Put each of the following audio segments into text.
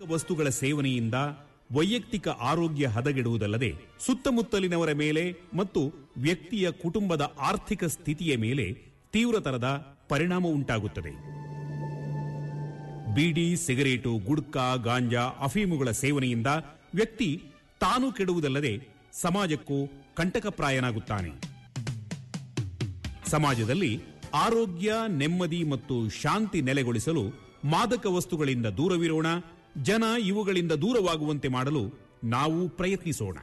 ವಸ್ತುಗಳ ಸೇವನೆಯಿಂದ ವೈಯಕ್ತಿಕ ಆರೋಗ್ಯ ಹದಗೆಡುವುದಲ್ಲದೆ ಸುತ್ತಮುತ್ತಲಿನವರ ಮೇಲೆ ಮತ್ತು ವ್ಯಕ್ತಿಯ ಕುಟುಂಬದ ಆರ್ಥಿಕ ಸ್ಥಿತಿಯ ಮೇಲೆ ತೀವ್ರತರದ ಪರಿಣಾಮ ಉಂಟಾಗುತ್ತದೆ ಬೀಡಿ ಸಿಗರೇಟು ಗುಡ್ಕಾ ಗಾಂಜಾ ಅಫೀಮುಗಳ ಸೇವನೆಯಿಂದ ವ್ಯಕ್ತಿ ತಾನು ಕೆಡುವುದಲ್ಲದೆ ಸಮಾಜಕ್ಕೂ ಕಂಟಕಪ್ರಾಯನಾಗುತ್ತಾನೆ ಸಮಾಜದಲ್ಲಿ ಆರೋಗ್ಯ ನೆಮ್ಮದಿ ಮತ್ತು ಶಾಂತಿ ನೆಲೆಗೊಳಿಸಲು ಮಾದಕ ವಸ್ತುಗಳಿಂದ ದೂರವಿರೋಣ ಜನ ಇವುಗಳಿಂದ ದೂರವಾಗುವಂತೆ ಮಾಡಲು ನಾವು ಪ್ರಯತ್ನಿಸೋಣ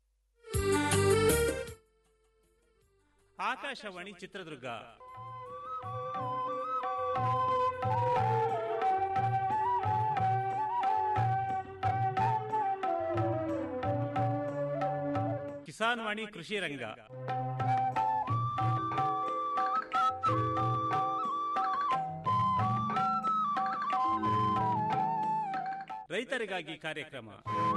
ಆಕಾಶವಾಣಿ ಚಿತ್ರದುರ್ಗ ಕಿಸಾನ್ ವಾಣಿ ಕೃಷಿ ರಂಗ ರೈತರಿಗಾಗಿ ಕಾರ್ಯಕ್ರಮ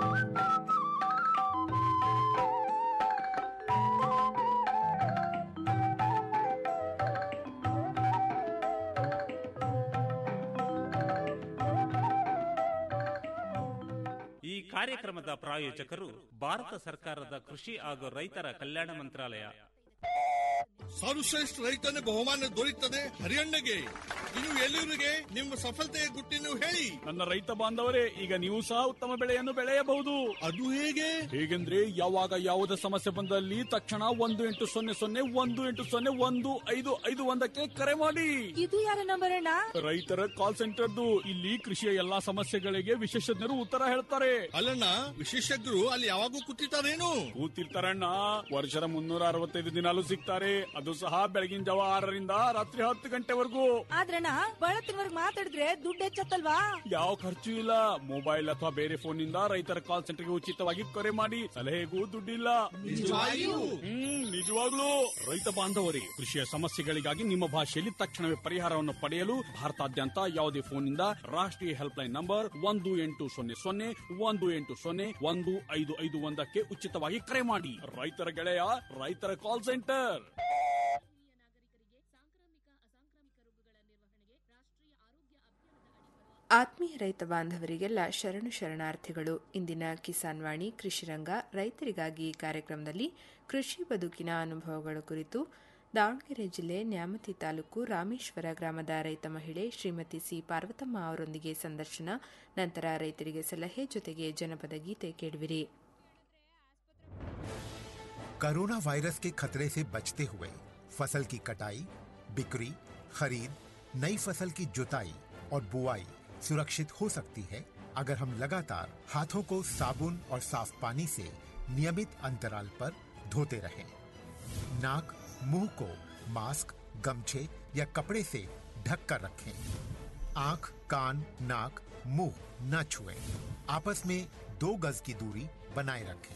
ಈ ಕಾರ್ಯಕ್ರಮದ ಪ್ರಾಯೋಜಕರು ಭಾರತ ಸರ್ಕಾರದ ಕೃಷಿ ಹಾಗೂ ರೈತರ ಕಲ್ಯಾಣ ಮಂತ್ರಾಲಯ ಸರ್ವಶ್ರೇಷ್ಠ ರೈತನ ಬಹುಮಾನ ದೊರೆಯುತ್ತದೆ ಹರಿಯಣ್ಣಗೆ ಇನ್ನು ಎಲ್ಲಿವರಿಗೆ ನಿಮ್ಮ ಸಫಲತೆಯ ಗುಟ್ಟಿನ ಹೇಳಿ ನನ್ನ ರೈತ ಬಾಂಧವರೇ ಈಗ ನೀವು ಸಹ ಉತ್ತಮ ಬೆಳೆಯನ್ನು ಬೆಳೆಯಬಹುದು ಅದು ಹೇಗೆ ಹೇಗೆಂದ್ರೆ ಯಾವಾಗ ಯಾವುದೇ ಸಮಸ್ಯೆ ಬಂದಲ್ಲಿ ತಕ್ಷಣ ಒಂದು ಎಂಟು ಸೊನ್ನೆ ಸೊನ್ನೆ ಒಂದು ಎಂಟು ಸೊನ್ನೆ ಒಂದು ಐದು ಐದು ಒಂದಕ್ಕೆ ಕರೆ ಮಾಡಿ ಇದು ಯಾರ ನಂಬರ್ ಅಣ್ಣ ರೈತರ ಕಾಲ್ ಸೆಂಟರ್ದು ಇಲ್ಲಿ ಕೃಷಿಯ ಎಲ್ಲಾ ಸಮಸ್ಯೆಗಳಿಗೆ ವಿಶೇಷಜ್ಞರು ಉತ್ತರ ಹೇಳ್ತಾರೆ ಅಲ್ಲಣ್ಣ ವಿಶೇಷಜ್ಞರು ಅಲ್ಲಿ ಯಾವಾಗೂ ಕೂತಿರ್ತಾರೇನು ಕೂತಿರ್ತಾರಣ್ಣ ವರ್ಷದ ಮುನ್ನೂರ ಅರವತ್ತೈದು ದಿನಾಲು ಸಿಗ್ತಾರೆ ಅದು ಸಹ ಬೆಳಗಿನ ಜಾವ ಆರರಿಂದ ರಾತ್ರಿ ಹತ್ತು ಗಂಟೆವರೆಗೂ ಆದ್ರಣ್ಣ ಬಳತ್ತಿನವರ್ಗ್ ಮಾತಾಡಿದ್ರೆ ದುಡ್ಡು ಹೆಚ್ಚತ್ತಲ್ವಾ ಯಾವ ಖರ್ಚು ಇಲ್ಲ ಮೊಬೈಲ್ ಅಥವಾ ಬೇರೆ ಫೋನ್ ನಿಂದ ರೈತರ ಕಾಲ್ ಸೆಂಟರ್ಗೆ ಉಚಿತವಾಗಿ ಕರೆ ಮಾಡಿ ಸಲಹೆಗೂ ದುಡ್ಡಿಲ್ಲ ನಿಜವಾಗಿಯೂ? ಹ್ಮ್ ನಿಜವಾಗ್ಲೂ ರೈತ ಬಾಂಧವರೇ ಕೃಷಿಯ ಸಮಸ್ಯೆಗಳಿಗಾಗಿ ನಿಮ್ಮ ಭಾಷೆಯಲ್ಲಿ ತಕ್ಷಣವೇ ಪರಿಹಾರವನ್ನು ಪಡೆಯಲು ಭಾರತಾದ್ಯಂತ ಯಾವುದೇ ಫೋನ್ ನಿಂದ ರಾಷ್ಟ್ರೀಯ ಹೆಲ್ಪ್ ಲೈನ್ ನಂಬರ್ ಒಂದು ಎಂಟು ಸೊನ್ನೆ ಸೊನ್ನೆ ಒಂದು ಎಂಟು ಸೊನ್ನೆ ಒಂದು ಐದು ಐದು ಒಂದಕ್ಕೆ ಉಚಿತವಾಗಿ ಕರೆ ಮಾಡಿ ರೈತರ ಗೆಳೆಯ ರೈತರ ಕಾಲ್ ಸೆಂಟರ್ ಆತ್ಮೀಯ ರೈತ ಬಾಂಧವರಿಗೆಲ್ಲ ಶರಣು ಶರಣಾರ್ಥಿಗಳು ಇಂದಿನ ಕಿಸಾನ್ ವಾಣಿ ಕೃಷಿರಂಗ ರೈತರಿಗಾಗಿ ಕಾರ್ಯಕ್ರಮದಲ್ಲಿ ಕೃಷಿ ಬದುಕಿನ ಅನುಭವಗಳ ಕುರಿತು ದಾವಣಗೆರೆ ಜಿಲ್ಲೆ ನ್ಯಾಮತಿ ತಾಲೂಕು ರಾಮೇಶ್ವರ ಗ್ರಾಮದ ರೈತ ಮಹಿಳೆ ಶ್ರೀಮತಿ ಸಿ ಪಾರ್ವತಮ್ಮ ಅವರೊಂದಿಗೆ ಸಂದರ್ಶನ ನಂತರ ರೈತರಿಗೆ ಸಲಹೆ ಜೊತೆಗೆ ಜನಪದ ಗೀತೆ ಕೇಳುವಿರಿ कोरोना वायरस के खतरे से बचते हुए फसल की कटाई बिक्री खरीद नई फसल की जुताई और बुआई सुरक्षित हो सकती है अगर हम लगातार हाथों को साबुन और साफ पानी से नियमित अंतराल पर धोते रहें। नाक मुंह को मास्क गमछे या कपड़े से ढक कर रखें आंख कान नाक मुंह न छुएं। आपस में दो गज की दूरी बनाए रखें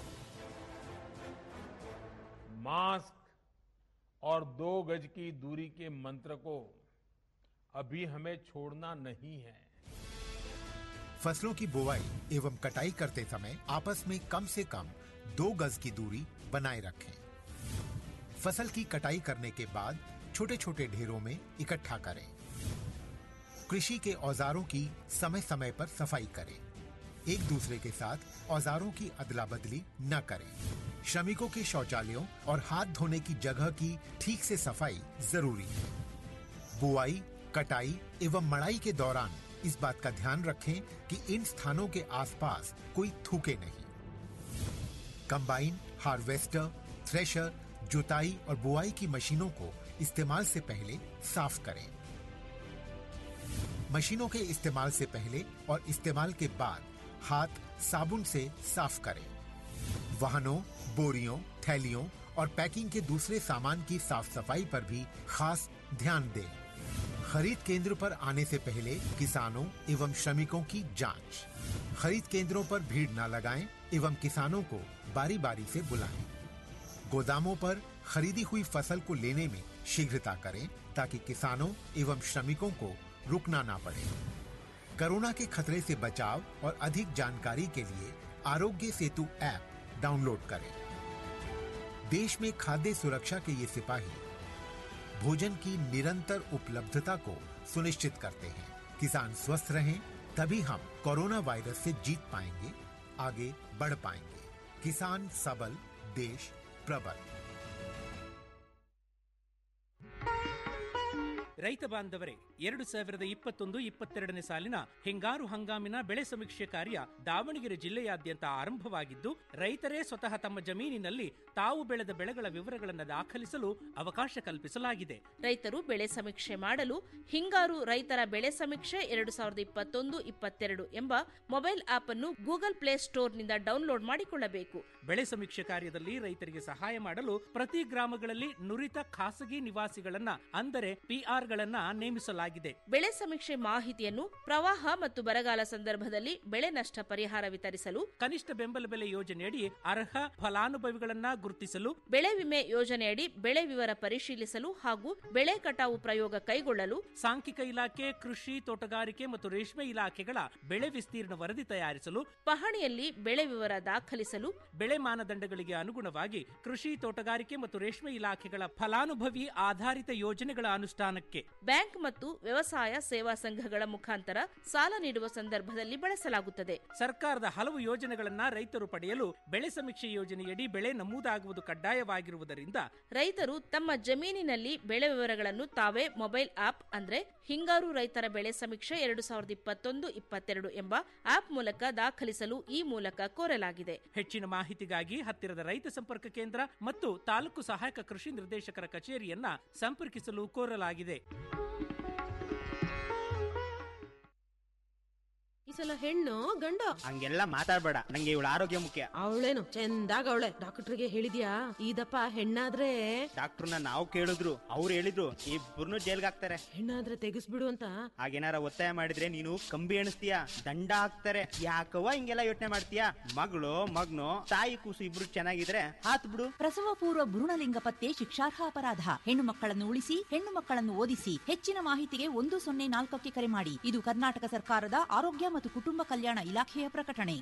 मास्क और दो गज की दूरी के मंत्र को अभी हमें छोड़ना नहीं है फसलों की बुवाई एवं कटाई करते समय आपस में कम से कम दो गज की दूरी बनाए रखें फसल की कटाई करने के बाद छोटे छोटे ढेरों में इकट्ठा करें कृषि के औजारों की समय समय पर सफाई करें एक दूसरे के साथ औजारों की अदला बदली न करें श्रमिकों के शौचालयों और हाथ धोने की जगह की ठीक से सफाई जरूरी है बुआई कटाई एवं मड़ाई के दौरान इस बात का ध्यान रखें कि इन स्थानों के आसपास कोई थूके नहीं कंबाइन हार्वेस्टर थ्रेशर जुताई और बुआई की मशीनों को इस्तेमाल से पहले साफ करें मशीनों के इस्तेमाल से पहले और इस्तेमाल के बाद हाथ साबुन से साफ करें वाहनों बोरियों थैलियों और पैकिंग के दूसरे सामान की साफ सफाई पर भी खास ध्यान दें खरीद केंद्र पर आने से पहले किसानों एवं श्रमिकों की जांच खरीद केंद्रों पर भीड़ न लगाएं एवं किसानों को बारी बारी से बुलाएं गोदामों पर खरीदी हुई फसल को लेने में शीघ्रता करें ताकि किसानों एवं श्रमिकों को रुकना ना पड़े कोरोना के खतरे से बचाव और अधिक जानकारी के लिए आरोग्य सेतु ऐप डाउनलोड करें देश में खाद्य सुरक्षा के ये सिपाही भोजन की निरंतर उपलब्धता को सुनिश्चित करते हैं किसान स्वस्थ रहें तभी हम कोरोना वायरस से जीत पाएंगे आगे बढ़ पाएंगे किसान सबल देश प्रबल ರೈತ ಬಾಂಧವರೇ ಎರಡು ಸಾವಿರದ ಇಪ್ಪತ್ತೊಂದು ಇಪ್ಪತ್ತೆರಡನೇ ಸಾಲಿನ ಹಿಂಗಾರು ಹಂಗಾಮಿನ ಬೆಳೆ ಸಮೀಕ್ಷೆ ಕಾರ್ಯ ದಾವಣಗೆರೆ ಜಿಲ್ಲೆಯಾದ್ಯಂತ ಆರಂಭವಾಗಿದ್ದು ರೈತರೇ ಸ್ವತಃ ತಮ್ಮ ಜಮೀನಿನಲ್ಲಿ ತಾವು ಬೆಳೆದ ಬೆಳೆಗಳ ವಿವರಗಳನ್ನು ದಾಖಲಿಸಲು ಅವಕಾಶ ಕಲ್ಪಿಸಲಾಗಿದೆ ರೈತರು ಬೆಳೆ ಸಮೀಕ್ಷೆ ಮಾಡಲು ಹಿಂಗಾರು ರೈತರ ಬೆಳೆ ಸಮೀಕ್ಷೆ ಎರಡು ಸಾವಿರದ ಇಪ್ಪತ್ತೊಂದು ಇಪ್ಪತ್ತೆರಡು ಎಂಬ ಮೊಬೈಲ್ ಆಪ್ ಅನ್ನು ಗೂಗಲ್ ಪ್ಲೇ ಸ್ಟೋರ್ನಿಂದ ಡೌನ್ಲೋಡ್ ಮಾಡಿಕೊಳ್ಳಬೇಕು ಬೆಳೆ ಸಮೀಕ್ಷೆ ಕಾರ್ಯದಲ್ಲಿ ರೈತರಿಗೆ ಸಹಾಯ ಮಾಡಲು ಪ್ರತಿ ಗ್ರಾಮಗಳಲ್ಲಿ ನುರಿತ ಖಾಸಗಿ ನಿವಾಸಿಗಳನ್ನ ಅಂದರೆ ಪಿಆರ್ಗಳನ್ನ ನೇಮಿಸಲಾಗಿದೆ ಬೆಳೆ ಸಮೀಕ್ಷೆ ಮಾಹಿತಿಯನ್ನು ಪ್ರವಾಹ ಮತ್ತು ಬರಗಾಲ ಸಂದರ್ಭದಲ್ಲಿ ಬೆಳೆ ನಷ್ಟ ಪರಿಹಾರ ವಿತರಿಸಲು ಕನಿಷ್ಠ ಬೆಂಬಲ ಬೆಲೆ ಯೋಜನೆಯಡಿ ಅರ್ಹ ಫಲಾನುಭವಿಗಳನ್ನ ಗುರುತಿಸಲು ಬೆಳೆ ವಿಮೆ ಯೋಜನೆಯಡಿ ಬೆಳೆ ವಿವರ ಪರಿಶೀಲಿಸಲು ಹಾಗೂ ಬೆಳೆ ಕಟಾವು ಪ್ರಯೋಗ ಕೈಗೊಳ್ಳಲು ಸಾಂಖ್ಯಿಕ ಇಲಾಖೆ ಕೃಷಿ ತೋಟಗಾರಿಕೆ ಮತ್ತು ರೇಷ್ಮೆ ಇಲಾಖೆಗಳ ಬೆಳೆ ವಿಸ್ತೀರ್ಣ ವರದಿ ತಯಾರಿಸಲು ಪಹಣಿಯಲ್ಲಿ ಬೆಳೆ ವಿವರ ದಾಖಲಿಸಲು ಬೆಳೆ ಮಾನದಂಡಗಳಿಗೆ ಅನುಗುಣವಾಗಿ ಕೃಷಿ ತೋಟಗಾರಿಕೆ ಮತ್ತು ರೇಷ್ಮೆ ಇಲಾಖೆಗಳ ಫಲಾನುಭವಿ ಆಧಾರಿತ ಯೋಜನೆಗಳ ಅನುಷ್ಠಾನಕ್ಕೆ ಬ್ಯಾಂಕ್ ಮತ್ತು ವ್ಯವಸಾಯ ಸೇವಾ ಸಂಘಗಳ ಮುಖಾಂತರ ಸಾಲ ನೀಡುವ ಸಂದರ್ಭದಲ್ಲಿ ಬಳಸಲಾಗುತ್ತದೆ ಸರ್ಕಾರದ ಹಲವು ಯೋಜನೆಗಳನ್ನ ರೈತರು ಪಡೆಯಲು ಬೆಳೆ ಸಮೀಕ್ಷೆ ಯೋಜನೆಯಡಿ ಬೆಳೆ ನಮೂದಾಗುವುದು ಕಡ್ಡಾಯವಾಗಿರುವುದರಿಂದ ರೈತರು ತಮ್ಮ ಜಮೀನಿನಲ್ಲಿ ಬೆಳೆ ವಿವರಗಳನ್ನು ತಾವೇ ಮೊಬೈಲ್ ಆಪ್ ಅಂದ್ರೆ ಹಿಂಗಾರು ರೈತರ ಬೆಳೆ ಸಮೀಕ್ಷೆ ಎರಡು ಸಾವಿರದ ಇಪ್ಪತ್ತೊಂದು ಇಪ್ಪತ್ತೆರಡು ಎಂಬ ಆಪ್ ಮೂಲಕ ದಾಖಲಿಸಲು ಈ ಮೂಲಕ ಕೋರಲಾಗಿದೆ ಹೆಚ್ಚಿನ ಮಾಹಿತಿಗಾಗಿ ಹತ್ತಿರದ ರೈತ ಸಂಪರ್ಕ ಕೇಂದ್ರ ಮತ್ತು ತಾಲೂಕು ಸಹಾಯಕ ಕೃಷಿ ನಿರ್ದೇಶಕರ ಕಚೇರಿಯನ್ನ ಸಂಪರ್ಕಿಸಲು ಕೋರಲಾಗಿದೆ ಈ ಸಲ ಹೆಣ್ಣು ಗಂಡ ಹಂಗೆಲ್ಲ ಮಾತಾಡ್ಬೇಡ ನಂಗೆ ಇವಳ ಆರೋಗ್ಯ ಮುಖ್ಯ ಅವಳೇನು ಚಂದಾಗ ಅವಳೆ ಡಾಕ್ಟರ್ಗೆ ಹೇಳಿದ್ಯಾ ಇದಪ್ಪ ಹೆಣ್ಣಾದ್ರೆ ಡಾಕ್ಟರ್ನ ನಾವು ಕೇಳಿದ್ರು ಅವ್ರು ಹೇಳಿದ್ರು ಇಬ್ಬರನ್ನು ಜೈಲ್ಗೆ ಹಾಕ್ತಾರೆ ಹೆಣ್ಣಾದ್ರೆ ತೆಗಿಸ್ಬಿಡು ಅಂತ ಹಾಗೇನಾರ ಒತ್ತಾಯ ಮಾಡಿದ್ರೆ ನೀನು ಕಂಬಿ ಎಣಿಸ್ತೀಯ ದಂಡ ಹಾಕ್ತಾರೆ ಯಾಕವ್ವ ಹಿಂಗೆಲ್ಲ ಯೋಚನೆ ಮಾಡ್ತೀಯ ಮಗಳು ಮಗ್ನು ತಾಯಿ ಕೂಸು ಇಬ್ರು ಚೆನ್ನಾಗಿದ್ರೆ ಹಾತ್ ಬಿಡು ಪ್ರಸವ ಪೂರ್ವ ಭ್ರೂಣಲಿಂಗ ಪತ್ತೆ ಶಿಕ್ಷಾರ್ಹ ಅಪರಾಧ ಹೆಣ್ಣು ಮಕ್ಕಳನ್ನು ಉಳಿಸಿ ಹೆಣ್ಣು ಮಕ್ಕಳನ್ನು ಓದಿಸಿ ಹೆಚ್ಚಿನ ಮಾಹಿತಿಗೆ ಒಂದು ಸೊನ್ನೆ ನಾಲ್ಕಕ್ಕೆ ಕರೆ ಮಾಡಿ ಇದು ಕರ್ನಾಟಕ ಸರ್ಕಾರದ ಆರೋಗ್ಯ ಮತ್ತು ಕುಟುಂಬ ಕಲ್ಯಾಣ ಇಲಾಖೆಯ ಪ್ರಕಟಣೆ